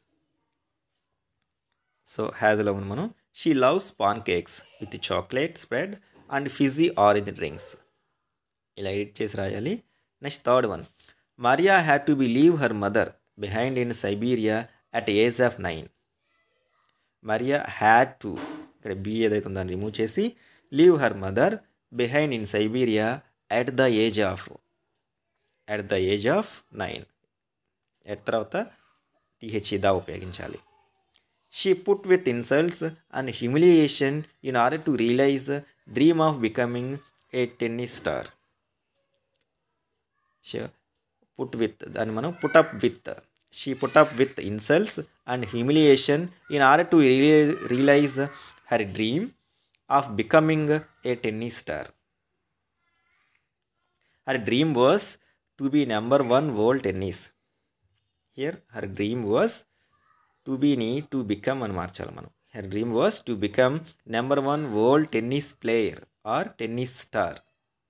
so has love మనం she loves pancakes with chocolate spread and fizzy orange drinks ఇలా edit చేసి రాయాలి next third one Maria had to be leave her mother behind in Siberia at age of nine Maria had to ఇక్కడ be ఏదైతే ఉందో దాన్ని remove చేసి leave her mother behind in Siberia at the age of at the age of nine at తర్వాత TH దా ఉపయోగించాలి she put with insults and humiliation in order to realise dream of becoming a tennis star put with దాన్ని మనం put up with she put up with insults and humiliation in order to realise her dream of becoming a tennis star her dream was to be number one world tennis here her dream was to బీని to become అని మార్చాలి మనం her dream was to become number one world tennis player or tennis star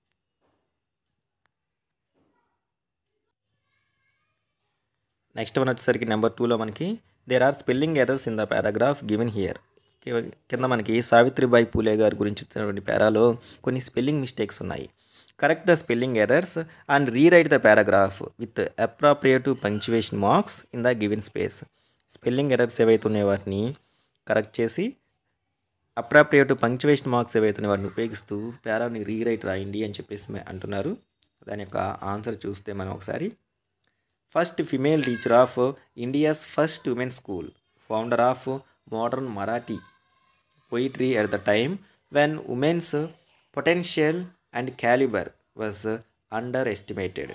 next one వచ్చేసరికి number టూలో మనకి there are spelling errors in the paragraph given here కింద మనకి సావిత్రిబాయి పూలే గారి గురించి ఇచ్చినటువంటి పారాలో కొన్ని స్పెల్లింగ్ మిస్టేక్స్ ఉన్నాయి correct the spelling errors and rewrite the paragraph with appropriative punctuation marks in the given space spelling errors ఏవైతే ఉన్నాయో వాటిని కరెక్ట్ చేసి అప్రాప్రియేటివ్ పంక్చువేషన్ మార్క్స్ ఏవైతే ఉన్నాయో వాటిని ఉపయోగిస్తూ పారాని రీరైట్ రాయండి అని చెప్పేసి మే- అంటున్నారు దాని యొక్క ఆన్సర్ చూస్తే మనం ఒకసారి first female teacher of India's first women school founder of modern Marathi poetry at the time when women's potential and caliber was underestimated.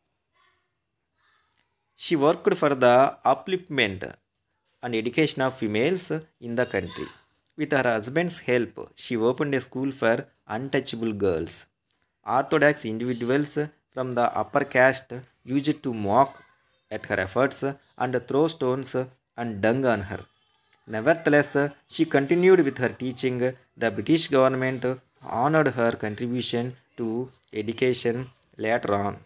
She worked for the upliftment and education of females in the country. With her husband's help, she opened a school for untouchable girls. Orthodox individuals from the upper caste used to mock at her efforts and throw stones and dung on her. Nevertheless, she continued with her teaching. The British government honored her contribution to education later on.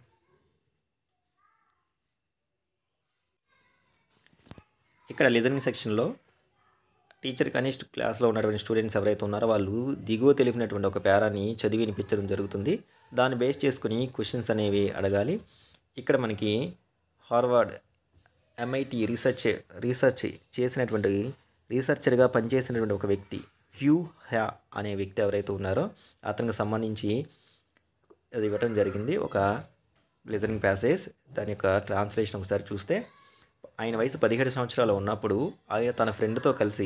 ఇక్కడ listening సెక్షన్లో teacher కనిష్ట క్లాస్లో ఉన్నటువంటి students ఎవరైతే ఉన్నారో వాళ్ళు దిగువ తెలిపినటువంటి ఒక పేరాని చదివి వినిపించడం జరుగుతుంది దాన్ని బేస్ చేసుకుని క్వశ్చన్స్ అనేవి అడగాలి ఇక్కడ మనకి హార్వర్డ్ ఎంఐటి రీసెర్చ్ రీసెర్చ్ చేసినటువంటి రీసెర్చర్గా పనిచేసినటువంటి ఒక వ్యక్తి హ్యూ హ్యా అనే వ్యక్తి ఎవరైతే ఉన్నారో అతనికి సంబంధించి అది ఇవ్వటం జరిగింది ఒక లిజనింగ్ ప్యాసేజ్ దాని యొక్క ట్రాన్స్లేషన్ ఒకసారి చూస్తే ఆయన వయసు పదిహేడు సంవత్సరాలు ఉన్నప్పుడు ఆయన తన ఫ్రెండ్తో కలిసి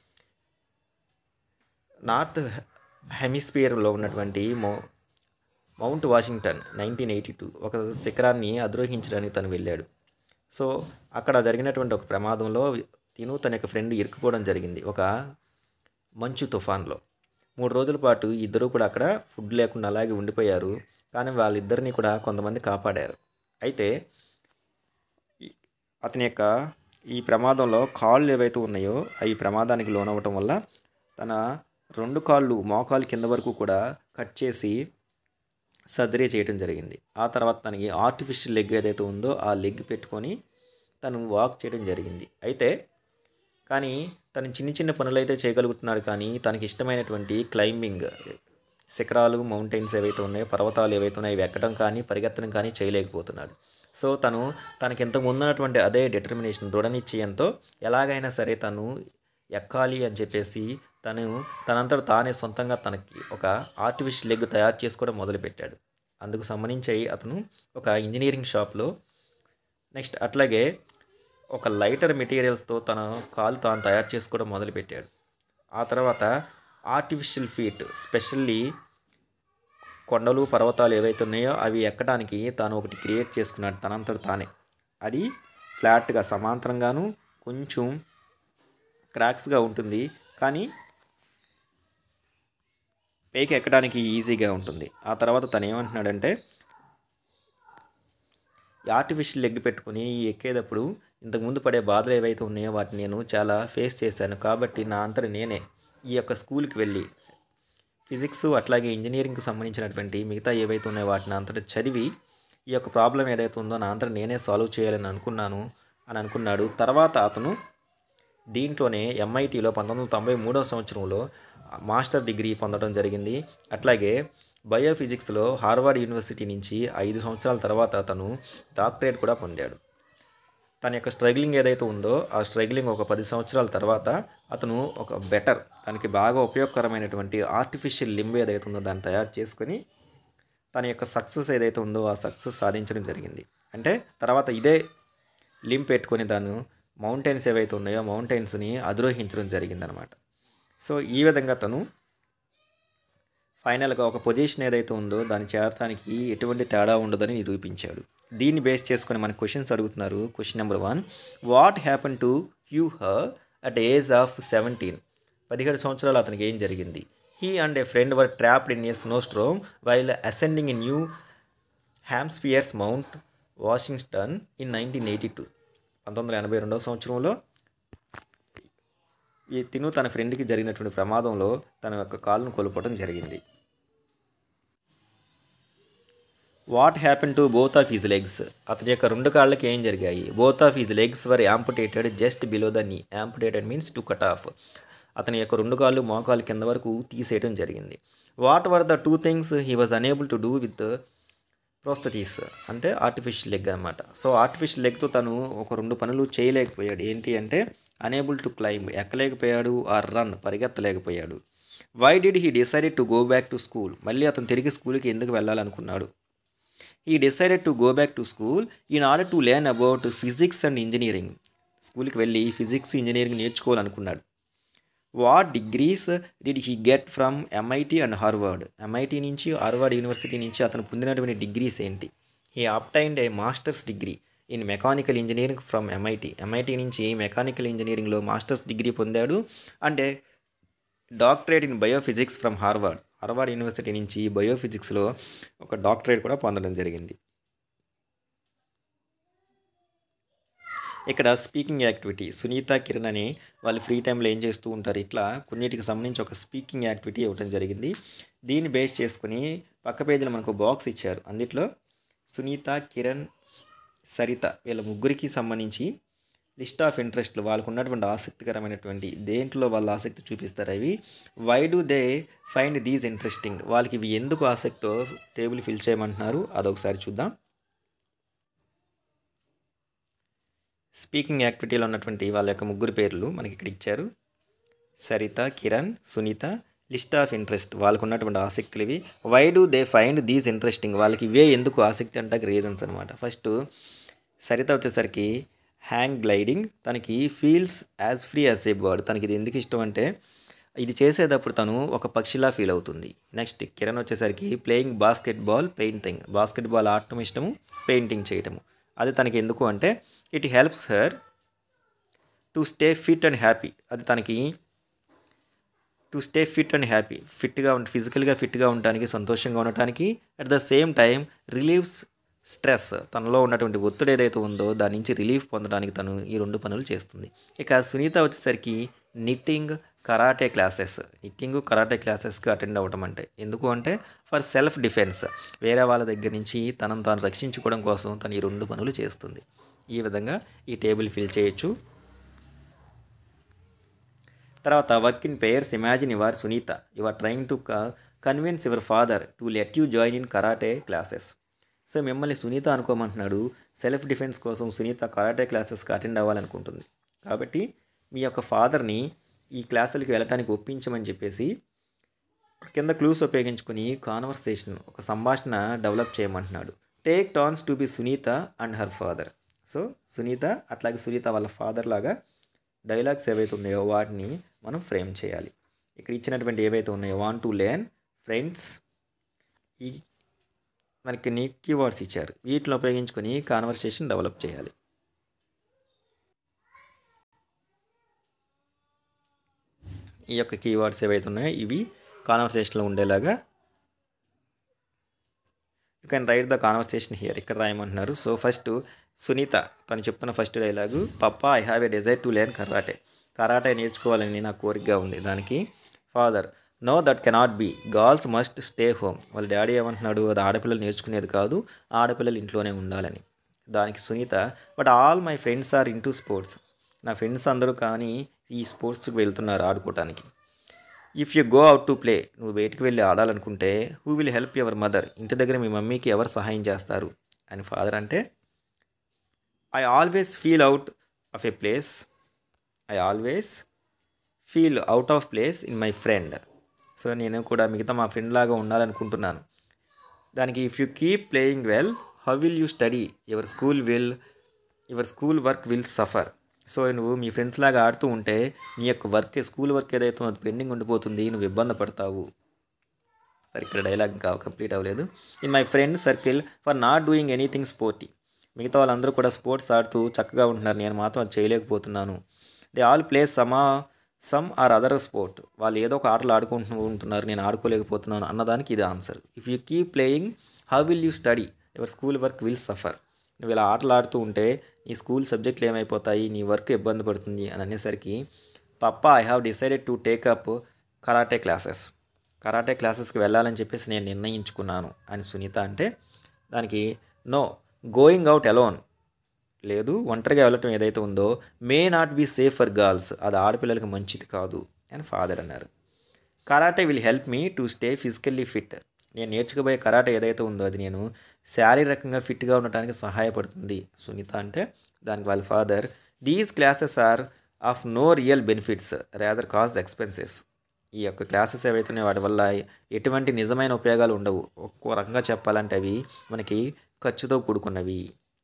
నార్త్ హెమిస్ఫియర్లో ఉన్నటువంటి మౌ mount Washington nineteen eighty two ఒక శిఖరాన్ని అధిరోహించడానికి తను వెళ్ళాడు సో అక్కడ జరిగినటువంటి ఒక ప్రమాదంలో తిను తన యొక్క ఫ్రెండ్ ఇరుక్కుపోవడం జరిగింది ఒక మంచు తుఫాన్లో మూడు రోజుల పాటు ఇద్దరు కూడా అక్కడ ఫుడ్ లేకుండా అలాగే ఉండిపోయారు కానీ వాళ్ళిద్దరిని కూడా కొంతమంది కాపాడారు అయితే ఈ- అతని యొక్క ఈ ప్రమాదంలో కాళ్ళు ఏవైతే ఉన్నాయో అవి ప్రమాదానికి లోనవ్వటం వల్ల తన రెండు కాళ్ళు మోకాలు కింద వరకు కూడా కట్ చేసి సర్జరీ చేయడం జరిగింది ఆ తర్వాత తనకి ఆర్టిఫిషియల్ లెగ్ ఏదైతే ఉందో ఆ లెగ్ పెట్టుకొని తను వాక్ చేయడం జరిగింది అయితే కానీ తను చిన్న చిన్న పనులు అయితే చేయగలుగుతున్నాడు కానీ తనకి ఇష్టమైనటువంటి క్లైంబింగ్ శిఖరాలు మౌంటైన్స్ ఏవైతే ఉన్నాయో పర్వతాలు ఏవైతే ఉన్నాయో అవి ఎక్కడం కానీ పరిగెత్తడం కానీ చేయలేకపోతున్నాడు సో తను తనకి ఇంతకు ముందున్నటువంటి అదే డిటర్మినేషన్ దృఢ నిశ్చయంతో ఎలాగైనా సరే తను ఎక్కాలి అని చెప్పేసి తను తనంతట తానే సొంతంగా తనకి ఒక ఆర్టిఫిషియల్ లెగ్ తయారు చేసుకోవడం మొదలుపెట్టాడు అందుకు సంబంధించి అతను ఒక ఇంజనీరింగ్ షాప్లో నెక్స్ట్ అట్లాగే ఒక లైటర్ మెటీరియల్స్తో తన కాలు తాను తయారు చేసుకోవడం మొదలుపెట్టాడు ఆ తర్వాత ఆర్టిఫిషియల్ ఫీట్ స్పెషల్లీ కొండలు పర్వతాలు ఏవైతే ఉన్నాయో అవి ఎక్కడానికి తాను ఒకటి క్రియేట్ చేసుకున్నాడు తనంతట తానే అది ఫ్లాట్గా సమాంతరంగాను కొంచెం క్రాక్స్గా ఉంటుంది కానీ పైకి ఎక్కడానికి ఈజీగా ఉంటుంది ఆ తర్వాత తను ఏమంటున్నాడంటే ఈ ఆర్టిఫిషియల్ లెగ్ పెట్టుకుని ఎక్కేటప్పుడు ఇంతకుముందు పడే బాధలు ఏవైతే ఉన్నాయో వాటిని నేను చాలా ఫేస్ చేశాను కాబట్టి నా అంతట నేనే ఈ యొక్క స్కూల్కి వెళ్ళి ఫిజిక్స్ అట్లాగే ఇంజనీరింగ్కి సంబంధించినటువంటి మిగతా ఏవైతే ఉన్నాయో వాటిని అంతటా చదివి ఈ యొక్క ప్రాబ్లం ఏదైతే ఉందో నా అంతటా నేనే సాల్వ్ చేయాలని అనుకున్నాను అని అనుకున్నాడు తర్వాత అతను దీంట్లోనే ఎంఐటీలో పంతొమ్మిది వందల తొంభై మూడవ సంవత్సరంలో మాస్టర్ డిగ్రీ పొందడం జరిగింది అట్లాగే బయోఫిజిక్స్లో హార్వర్డ్ యూనివర్సిటీ నుంచి ఐదు సంవత్సరాల తర్వాత అతను డాక్టరేట్ కూడా పొందాడు తన యొక్క స్ట్రగ్లింగ్ ఏదైతే ఉందో ఆ స్ట్రగ్లింగ్ ఒక పది సంవత్సరాల తర్వాత అతను ఒక బెటర్ తనకి బాగా ఉపయోగకరమైనటువంటి ఆర్టిఫిషియల్ లింబ్ ఏదైతే ఉందో దాన్ని తయారు చేసుకొని తన యొక్క సక్సెస్ ఏదైతే ఉందో ఆ సక్సెస్ సాధించడం జరిగింది అంటే తర్వాత ఇదే లింప్ పెట్టుకొని దాన్ని మౌంటైన్స్ ఏవైతే ఉన్నాయో మౌంటైన్స్ని అధిరోహించడం జరిగిందనమాట సో ఈ విధంగా తను ఫైనల్గా ఒక పొజిషన్ ఏదైతే ఉందో దాన్ని చేరడానికి ఎటువంటి తేడా ఉండదని నిరూపించాడు దీన్ని బేస్ చేసుకొని మన క్వశ్చన్స్ అడుగుతున్నారు question number one what happen to you her at age of seventeen పదిహేడు సంవత్సరాలు అతనికి ఏం జరిగింది he and a friend were trapped in a snow storm while ascending in new Hampshire's mount Washington in nineteen eighty two పంతొమ్మిది వందల ఎనభై రెండవ సంవత్సరంలో ఈ తిను తన ఫ్రెండ్కి జరిగినటువంటి ప్రమాదంలో తన యొక్క కాలును కోల్పోవడం జరిగింది what happen to both of his legs అతని యొక్క రెండు కాళ్ళకి ఏం జరిగాయి both of his legs were amputated just below the knee amputated means to cut off అతని యొక్క రెండు కాళ్ళు మోకాలు కింద వరకు తీసేయడం జరిగింది what were the two things he was unable to do with prostheses అంటే ఆర్టిఫిషియల్ లెగ్ అనమాట సో ఆర్టిఫిషియల్ లెగ్తో తను ఒక రెండు పనులు చేయలేకపోయాడు ఏంటి అంటే unable to climb ఎక్కలేకపోయాడు or run పరిగెత్తలేకపోయాడు why did he decided to go back to school మళ్ళీ అతను తిరిగి స్కూల్కి ఎందుకు వెళ్ళాలనుకున్నాడు ఈ decided to go back to school in order to learn about physics and engineering స్కూల్కి వెళ్ళి ఫిజిక్స్ ఇంజనీరింగ్ నేర్చుకోవాలనుకున్నాడు what degrees did he get from MIT and Harvard MIT నుంచి హార్వర్డ్ యూనివర్సిటీ నుంచి అతను పొందినటువంటి డిగ్రీస్ ఏంటి he obtained a master's degree in mechanical engineering from MIT MIT నుంచి mechanical ఇంజనీరింగ్లో మాస్టర్స్ డిగ్రీ పొందాడు and doctorate in biophysics from Harvard Harvard university నుంచి బయోఫిజిక్స్లో ఒక డాక్టరేట్ కూడా పొందడం జరిగింది ఇక్కడ స్పీకింగ్ యాక్టివిటీ సునీత కిరణ్ అని వాళ్ళు ఫ్రీ టైంలో ఏం చేస్తూ ఉంటారు ఇట్లా కొన్నిటికి సంబంధించి ఒక స్పీకింగ్ యాక్టివిటీ ఇవ్వడం జరిగింది దీన్ని బేస్ చేసుకుని పక్క పేజీలో మనకు బాక్స్ ఇచ్చారు అందులో సునీత కిరణ్ సరిత వీళ్ళ ముగ్గురికి సంబంధించి లిస్ట్ ఆఫ్ ఇంట్రెస్ట్లు వాళ్ళకు ఉన్నటువంటి ఆసక్తికరమైనటువంటి దేంట్లో వాళ్ళ ఆసక్తి చూపిస్తారు అవి why do they find these interesting వాళ్ళకి ఇవి ఎందుకు ఆసక్తితో టేబుల్ ఫిల్ చేయమంటున్నారు అదొకసారి చూద్దాం స్పీకింగ్ యాక్టివిటీలో ఉన్నటువంటి వాళ్ళ యొక్క ముగ్గురు పేర్లు మనకి ఇక్కడ ఇచ్చారు Saritha Kiran Sunitha list of interest వాళ్ళకు ఉన్నటువంటి ఆసక్తులు ఇవి why do they find these interesting వాళ్ళకి ఇవే ఎందుకు ఆసక్తి అంటే రీజన్స్ అనమాట ఫస్ట్ సరిత వచ్చేసరికి హ్యాంగ్ గ్లైడింగ్ తనకి feels as free as a bird తనకి ఇది ఎందుకు ఇష్టం అంటే ఇది చేసేటప్పుడు తను ఒక పక్షిలా ఫీల్ అవుతుంది నెక్స్ట్ కిరణ్ వచ్చేసరికి playing basketball painting basketball ఆడటం ఇష్టము పెయింటింగ్ చేయటము అది తనకి ఎందుకు అంటే it helps her to stay fit and happy అది తనకి to stay fit and happy ఫిట్గా ఉండి ఫిజికల్గా ఫిట్గా ఉండటానికి సంతోషంగా ఉండటానికి at the same time reliefs stress తనలో ఉన్నటువంటి ఒత్తిడి ఏదైతే ఉందో దాని నుంచి రిలీఫ్ పొందడానికి తను ఈ రెండు పనులు చేస్తుంది ఇక సునీత వచ్చేసరికి knitting karate classes knitting karate క్లాసెస్కి అటెండ్ అవ్వడం అంటే ఎందుకు అంటే ఫర్ సెల్ఫ్ డిఫెన్స్ వేరే వాళ్ళ దగ్గర నుంచి తనను తాను రక్షించుకోవడం కోసం తను ఈ రెండు పనులు చేస్తుంది ఈ విధంగా ఈ టేబుల్ ఫిల్ చేయొచ్చు తర్వాత work in pairs imagine your Sunitha you are trying to convince your father to let you join in karate classes so మిమ్మల్ని సునీత అనుకోమంటున్నాడు సెల్ఫ్ డిఫెన్స్ కోసం సునీత కరాటే క్లాసెస్కి అటెండ్ అవ్వాలనుకుంటుంది కాబట్టి మీ యొక్క ఫాదర్ని ఈ క్లాసులకి వెళ్ళటానికి ఒప్పించమని చెప్పేసి కింద క్లూస్ ఉపయోగించుకుని కాన్వర్సేషన్ ఒక సంభాషణ డెవలప్ చేయమంటున్నాడు take turns to be Sunitha and her father so Sunitha అట్లాగే సునీత వాళ్ళ ఫాదర్ లాగా డైలాగ్స్ ఏవైతే ఉన్నాయో వాటిని మనం ఫ్రేమ్ చేయాలి ఇక్కడ ఇచ్చినటువంటి ఏవైతే ఉన్నాయో వాన్ టు లెర్న్ ఫ్రెండ్స్ ఈ మనకి నీ కీవర్డ్స్ ఇచ్చారు వీటిని ఉపయోగించుకొని కాన్వర్సేషన్ డెవలప్ చేయాలి ఈ యొక్క కీవర్డ్స్ ఏవైతే ఉన్నాయో ఇవి కాన్వర్సేషన్లో ఉండేలాగా you can write the conversation here ఇక్కడ రాయమంటున్నారు సో ఫస్ట్ సునీత తను చెప్తున్న first dialogue papa I have a desire to learn karate karate నేర్చుకోవాలని నా కోరికగా ఉంది దానికి father no that cannot be girls must stay home వాళ్ళ డాడీ ఏమంటున్నాడు అది ఆడపిల్లలు నేర్చుకునేది కాదు ఆడపిల్లలు ఇంట్లోనే ఉండాలని దానికి Sunitha but all my friends are into sports నా ఫ్రెండ్స్ అందరూ కానీ ఈ స్పోర్ట్స్కి వెళ్తున్నారు ఆడుకోవటానికి if you go out to play నువ్వు బయటికి వెళ్ళి ఆడాలనుకుంటే who will help your mother ఇంటి దగ్గర మీ మమ్మీకి ఎవరు సహాయం చేస్తారు అని ఫాదర్ అంటే I always feel out of a place I always feel out of place in my friend so నేను కూడా మిగతా మా ఫ్రెండ్ లాగా ఉండాలనుకుంటున్నాను దానికి if you keep playing well how will you study your school will your school work will suffer so నువ్వు మీ friends లాగా ఆడుతూ ఉంటే నీ యొక్క వర్క్ స్కూల్ వర్క్ ఏదైతే అది పెండింగ్ ఉండిపోతుంది నువ్వు ఇబ్బంది పడతావు సరే ఇక్కడ డైలాగ్ ఇంకా కంప్లీట్ అవ్వలేదు in my friend circle for not doing anything sporty మిగతా వాళ్ళందరూ కూడా స్పోర్ట్స్ ఆడుతూ చక్కగా ఉంటున్నారు నేను మాత్రం అది చేయలేకపోతున్నాను దే ఆల్ ప్లే సమా సమ్ ఆర్ అదర్ స్పోర్ట్ వాళ్ళు ఏదో ఒక ఆటలు ఆడుకుంటూ ఉంటున్నారు నేను ఆడుకోలేకపోతున్నాను అన్నదానికి ఇది answer if you keep playing how will you study your school work will suffer నువ్వు ఇలా ఆటలు ఆడుతూ ఉంటే నీ స్కూల్ సబ్జెక్టులు ఏమైపోతాయి నీ వర్క్ ఇబ్బంది పడుతుంది అని అనేసరికి papa I have decided to take up karate classes karate క్లాసెస్కి వెళ్ళాలని చెప్పేసి నేను నిర్ణయించుకున్నాను అని సునీత అంటే దానికి నో గోయింగ్ అవుట్ అలోన్ లేదు ఒంటరిగా వెళ్ళటం ఏదైతే ఉందో may not be safe for girls అది ఆడపిల్లలకి మంచిది కాదు అని ఫాదర్ అన్నారు karate will help me to stay physically fit నేను నేర్చుకోబోయే కరాటే ఏదైతే ఉందో అది నేను శారీరకంగా ఫిట్గా ఉండటానికి సహాయపడుతుంది సునీత అంటే దానికి వాళ్ళ father these classes are of no real benefits rather cost expenses ఈ యొక్క క్లాసెస్ ఏవైతే ఉన్నాయో వాటి వల్ల ఎటువంటి నిజమైన ఉపయోగాలు ఉండవు ఒక్కో రకంగా చెప్పాలంటే అవి మనకి ఖర్చుతో కూడుకున్నవి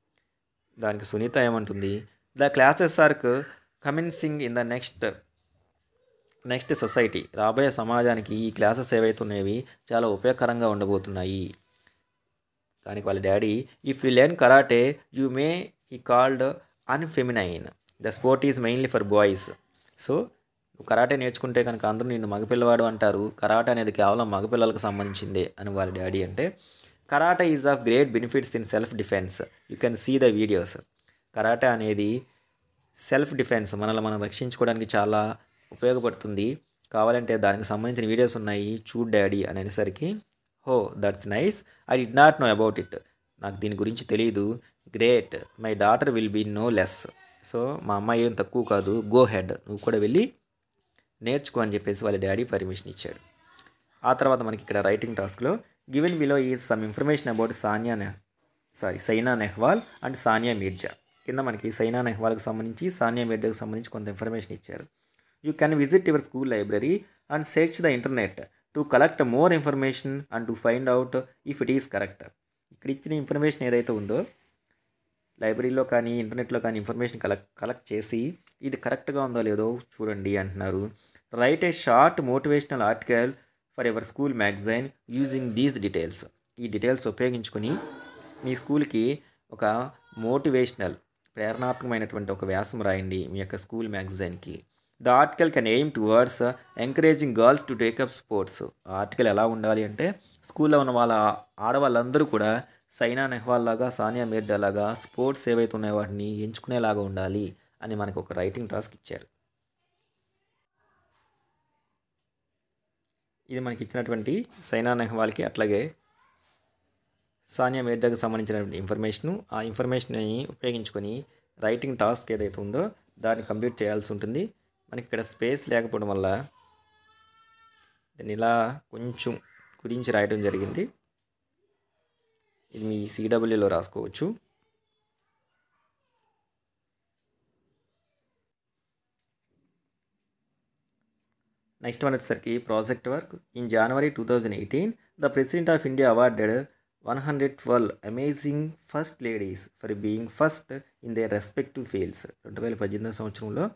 దానికి సునీత ఏమంటుంది the classes are commencing in the next next society రాబోయే సమాజానికి ఈ క్లాసెస్ ఏవైతే ఉన్నాయవి చాలా ఉపయోగకరంగా ఉండబోతున్నాయి దానికి వాళ్ళ daddy if you learn karate you may he called unfeminine the sport is mainly for boys so నువ్వు కరాటే నేర్చుకుంటే కనుక అందరూ నిన్ను మగపిల్లవాడు అంటారు కరాటే అనేది కేవలం మగపిల్లలకు సంబంధించిందే అని వాళ్ళ డాడీ అంటే karate is of great benefits in self defence you can see the videos karate అనేది సెల్ఫ్ డిఫెన్స్ మనల్ని మనం రక్షించుకోవడానికి చాలా ఉపయోగపడుతుంది కావాలంటే దానికి సంబంధించిన వీడియోస్ ఉన్నాయి చూడ్ డాడీ అని అనేసరికి oh that's nice I did not know about it నాకు దీని గురించి తెలియదు great my daughter will be no less so మా అమ్మాయి ఏం తక్కువ కాదు గో హెడ్ నువ్వు కూడా వెళ్ళి నేర్చుకో అని చెప్పేసి వాళ్ళ డాడీ పర్మిషన్ ఇచ్చాడు ఆ తర్వాత మనకి ఇక్కడ రైటింగ్ టాస్క్లో given below is some information about Sania నెహ్ సారీ సైనా నెహ్వాల్ అండ్ సానియా మీర్జా కింద మనకి సైనా నెహ్వాల్కి సంబంధించి సానియా మీర్జాకి సంబంధించి కొంత ఇన్ఫర్మేషన్ ఇచ్చారు you can visit your school library and search the internet to collect more information and to find out if it is correct ఇక్కడ ఇచ్చిన information ఏదైతే ఉందో లైబ్రరీలో కానీ ఇంటర్నెట్లో కానీ ఇన్ఫర్మేషన్ కలెక్ట్ కలెక్ట్ చేసి ఇది కరెక్ట్గా ఉందో లేదో చూడండి అంటున్నారు write a short motivational article for our school magazine using these details ఈ డీటెయిల్స్ ఉపయోగించుకొని మీ స్కూల్కి ఒక మోటివేషనల్ ప్రేరణాత్మకమైనటువంటి ఒక వ్యాసం రాయండి మీ యొక్క స్కూల్ మ్యాగజైన్కి the article can aim towards encouraging girls to take up sports article ఎలా ఉండాలి అంటే స్కూల్లో ఉన్న వాళ్ళ ఆడవాళ్ళందరూ కూడా సైనా నెహ్వాల్ లాగా సానియా మీర్జా లాగా స్పోర్ట్స్ ఏవైతే ఉన్నాయో వాటిని ఎంచుకునేలాగా ఉండాలి అని మనకు ఒక రైటింగ్ టాస్క్ ఇచ్చారు ఇది మనకి ఇచ్చినటువంటి సైనా నెహ్వాల్కి అట్లాగే సానియా మీర్జాకి సంబంధించినటువంటి ఇన్ఫర్మేషను ఆ ఇన్ఫర్మేషన్ని ఉపయోగించుకొని రైటింగ్ టాస్క్ ఏదైతే ఉందో దాన్ని కంప్లీట్ చేయాల్సి ఉంటుంది మనకి ఇక్కడ స్పేస్ లేకపోవడం వల్ల దీన్ని ఇలా కొంచెం గురించి రాయడం జరిగింది ఇది మీ సిడబ్ల్యూలో రాసుకోవచ్చు నెక్స్ట్ వన్ వచ్చేసరికి project work in January two thousand eighteen the president of India awarded one hundred twelve amazing first ladies for being first in their respective fields రెండు వేల పద్దెనిమిదవ సంవత్సరంలో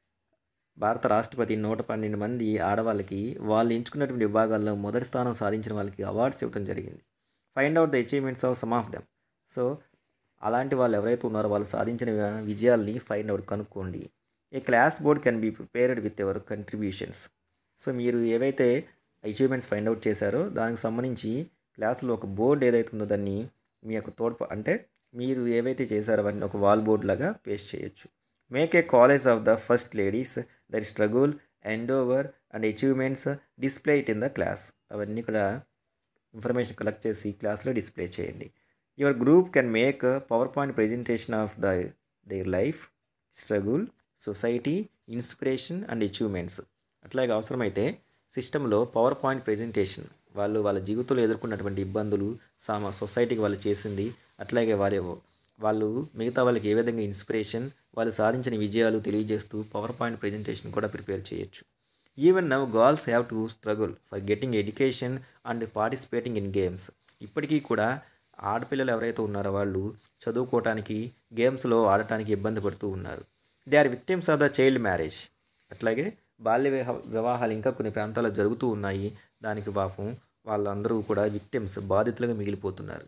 భారత రాష్ట్రపతి నూట పన్నెండు మంది ఆడవాళ్ళకి వాళ్ళు ఎంచుకున్నటువంటి విభాగాల్లో మొదటి స్థానం సాధించిన వాళ్ళకి అవార్డ్స్ ఇవ్వడం జరిగింది find out the achievements of some of them so అలాంటి వాళ్ళు ఎవరైతే ఉన్నారో వాళ్ళు సాధించిన విజయాల్ని ఫైండ్ అవుట్ కనుక్కోండి a class board can be prepared with our contributions so మీరు ఏవైతే అచీవ్మెంట్స్ ఫైండ్ అవుట్ చేశారో దానికి సంబంధించి క్లాసులో ఒక బోర్డు ఏదైతే ఉందో దాన్ని మీ యొక్క తోడ్ప అంటే మీరు ఏవైతే చేశారో అవన్నీ ఒక వాల్ బోర్డ్ లాగా పేస్ట్ చేయొచ్చు make a collage of the first ladies their struggle endeavour and achievements display it in the class అవన్నీ కూడా ఇన్ఫర్మేషన్ కలెక్ట్ చేసి క్లాస్లో డిస్ప్లే చేయండి your group can make PowerPoint presentation of the their life struggle society inspiration and achievements అట్లాగే అవసరమైతే సిస్టంలో power PowerPoint presentation వాళ్ళు వాళ్ళ జీవితంలో ఎదుర్కొన్నటువంటి ఇబ్బందులు సామ సొసైటీకి వాళ్ళు చేసింది అట్లాగే వారి వాళ్ళు మిగతా వాళ్ళకి ఏ విధంగా ఇన్స్పిరేషన్ వాళ్ళు సాధించిన విజయాలు తెలియజేస్తూ పవర్ పాయింట్ ప్రజెంటేషన్ కూడా ప్రిపేర్ చేయొచ్చు even now girls have to struggle for getting education and participating in games ఇప్పటికీ కూడా ఆడపిల్లలు ఎవరైతే ఉన్నారో వాళ్ళు చదువుకోవటానికి గేమ్స్లో ఆడటానికి ఇబ్బంది పడుతూ ఉన్నారు they are victims of the child marriage అట్లాగే బాల్య వివాహ వివాహాలు ఇంకా కొన్ని ప్రాంతాల్లో జరుగుతూ ఉన్నాయి దానికి పాపం వాళ్ళందరూ కూడా విక్టిమ్స్ బాధితులుగా మిగిలిపోతున్నారు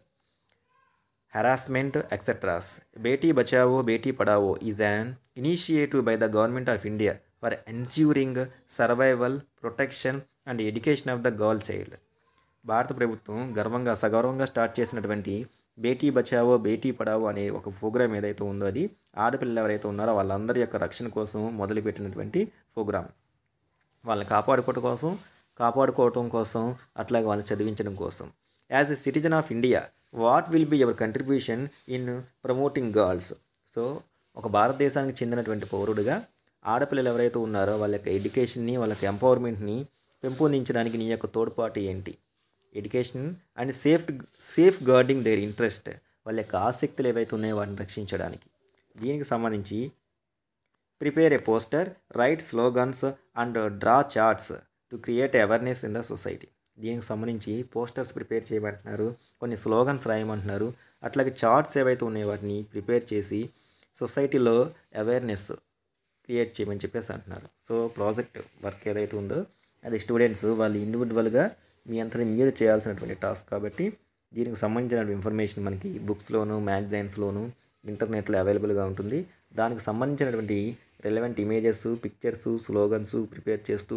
harassment etceteras Beti Bachao Beti Padhao is an initiative by the government of India for ensuring survival protection and education of the girl child భారత ప్రభుత్వం గర్వంగా సగౌరవంగా స్టార్ట్ చేసినటువంటి బేటీ బచావో బేటీ పడావో అనే ఒక ప్రోగ్రామ్ ఏదైతే ఉందో అది ఆడపిల్లలు ఎవరైతే ఉన్నారో వాళ్ళందరి యొక్క రక్షణ కోసం మొదలుపెట్టినటువంటి ప్రోగ్రామ్ వాళ్ళని కాపాడుకోవటం కోసం కాపాడుకోవటం కోసం అట్లాగే వాళ్ళని చదివించడం కోసం as a citizen of India what will be your contribution in promoting girls so ఒక భారతదేశానికి చెందినటువంటి పౌరుడిగా ఆడపిల్లలు ఎవరైతే ఉన్నారో వాళ్ళ యొక్క ఎడ్యుకేషన్ని వాళ్ళ యొక్క ఎంపవర్మెంట్ని పెంపొందించడానికి నీ యొక్క తోడ్పాటు ఏంటి education and safe safeguarding their interest వాళ్ళ యొక్క ఆసక్తులు ఏవైతే ఉన్నాయో వాటిని రక్షించడానికి దీనికి సంబంధించి prepare a poster write slogans and draw charts to create awareness in the society దీనికి సంబంధించి పోస్టర్స్ ప్రిపేర్ చేయమంటున్నారు కొన్ని స్లోగన్స్ రాయమంటున్నారు అట్లాగే చార్ట్స్ ఏవైతే ఉన్నాయో వాటిని ప్రిపేర్ చేసి సొసైటీలో అవేర్నెస్ క్రియేట్ చేయమని చెప్పేసి అంటున్నారు సో ప్రాజెక్ట్ వర్క్ ఏదైతే ఉందో అది స్టూడెంట్స్ వాళ్ళు ఇండివిజువల్గా మీ అంతటి మీరు చేయాల్సినటువంటి టాస్క్ కాబట్టి దీనికి సంబంధించిన ఇన్ఫర్మేషన్ మనకి బుక్స్లోను మ్యాగజైన్స్లోను ఇంటర్నెట్లో అవైలబుల్గా ఉంటుంది దానికి సంబంధించినటువంటి relevant images pictures slogans prepare చేస్తూ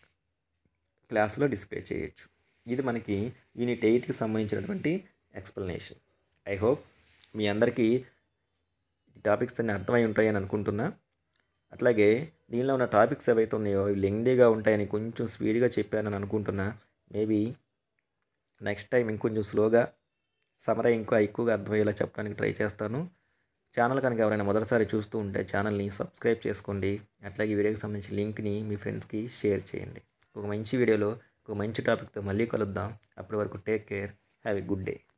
క్లాస్లో డిస్ప్లే చేయొచ్చు ఇది మనకి యూనిట్ ఎయిట్కి సంబంధించినటువంటి ఎక్స్ప్లెనేషన్ ఐ హోప్ మీ అందరికీ ఈ టాపిక్స్ అన్ని అర్థమై ఉంటాయని అనుకుంటున్నా అట్లాగే దీనిలో ఉన్న టాపిక్స్ ఏవైతే ఉన్నాయో లెంగ్దీగా ఉంటాయని కొంచెం స్పీడ్గా చెప్పానని అనుకుంటున్నా మేబీ నెక్స్ట్ టైం ఇంకొంచెం స్లోగా సమరై ఇంకా ఎక్కువగా అర్థమయ్యేలా చెప్పడానికి ట్రై చేస్తాను ఛానల్ కనుక ఎవరైనా మొదటిసారి చూస్తూ ఉంటే ఛానల్ని సబ్స్క్రైబ్ చేసుకోండి అట్లాగే ఈ వీడియోకి సంబంధించిన లింక్ని మీ ఫ్రెండ్స్కి షేర్ చేయండి ఒక మంచి వీడియోలో ఒక మంచి టాపిక్తో మళ్ళీ కలుద్దాం అప్పటి వరకు take care have a good day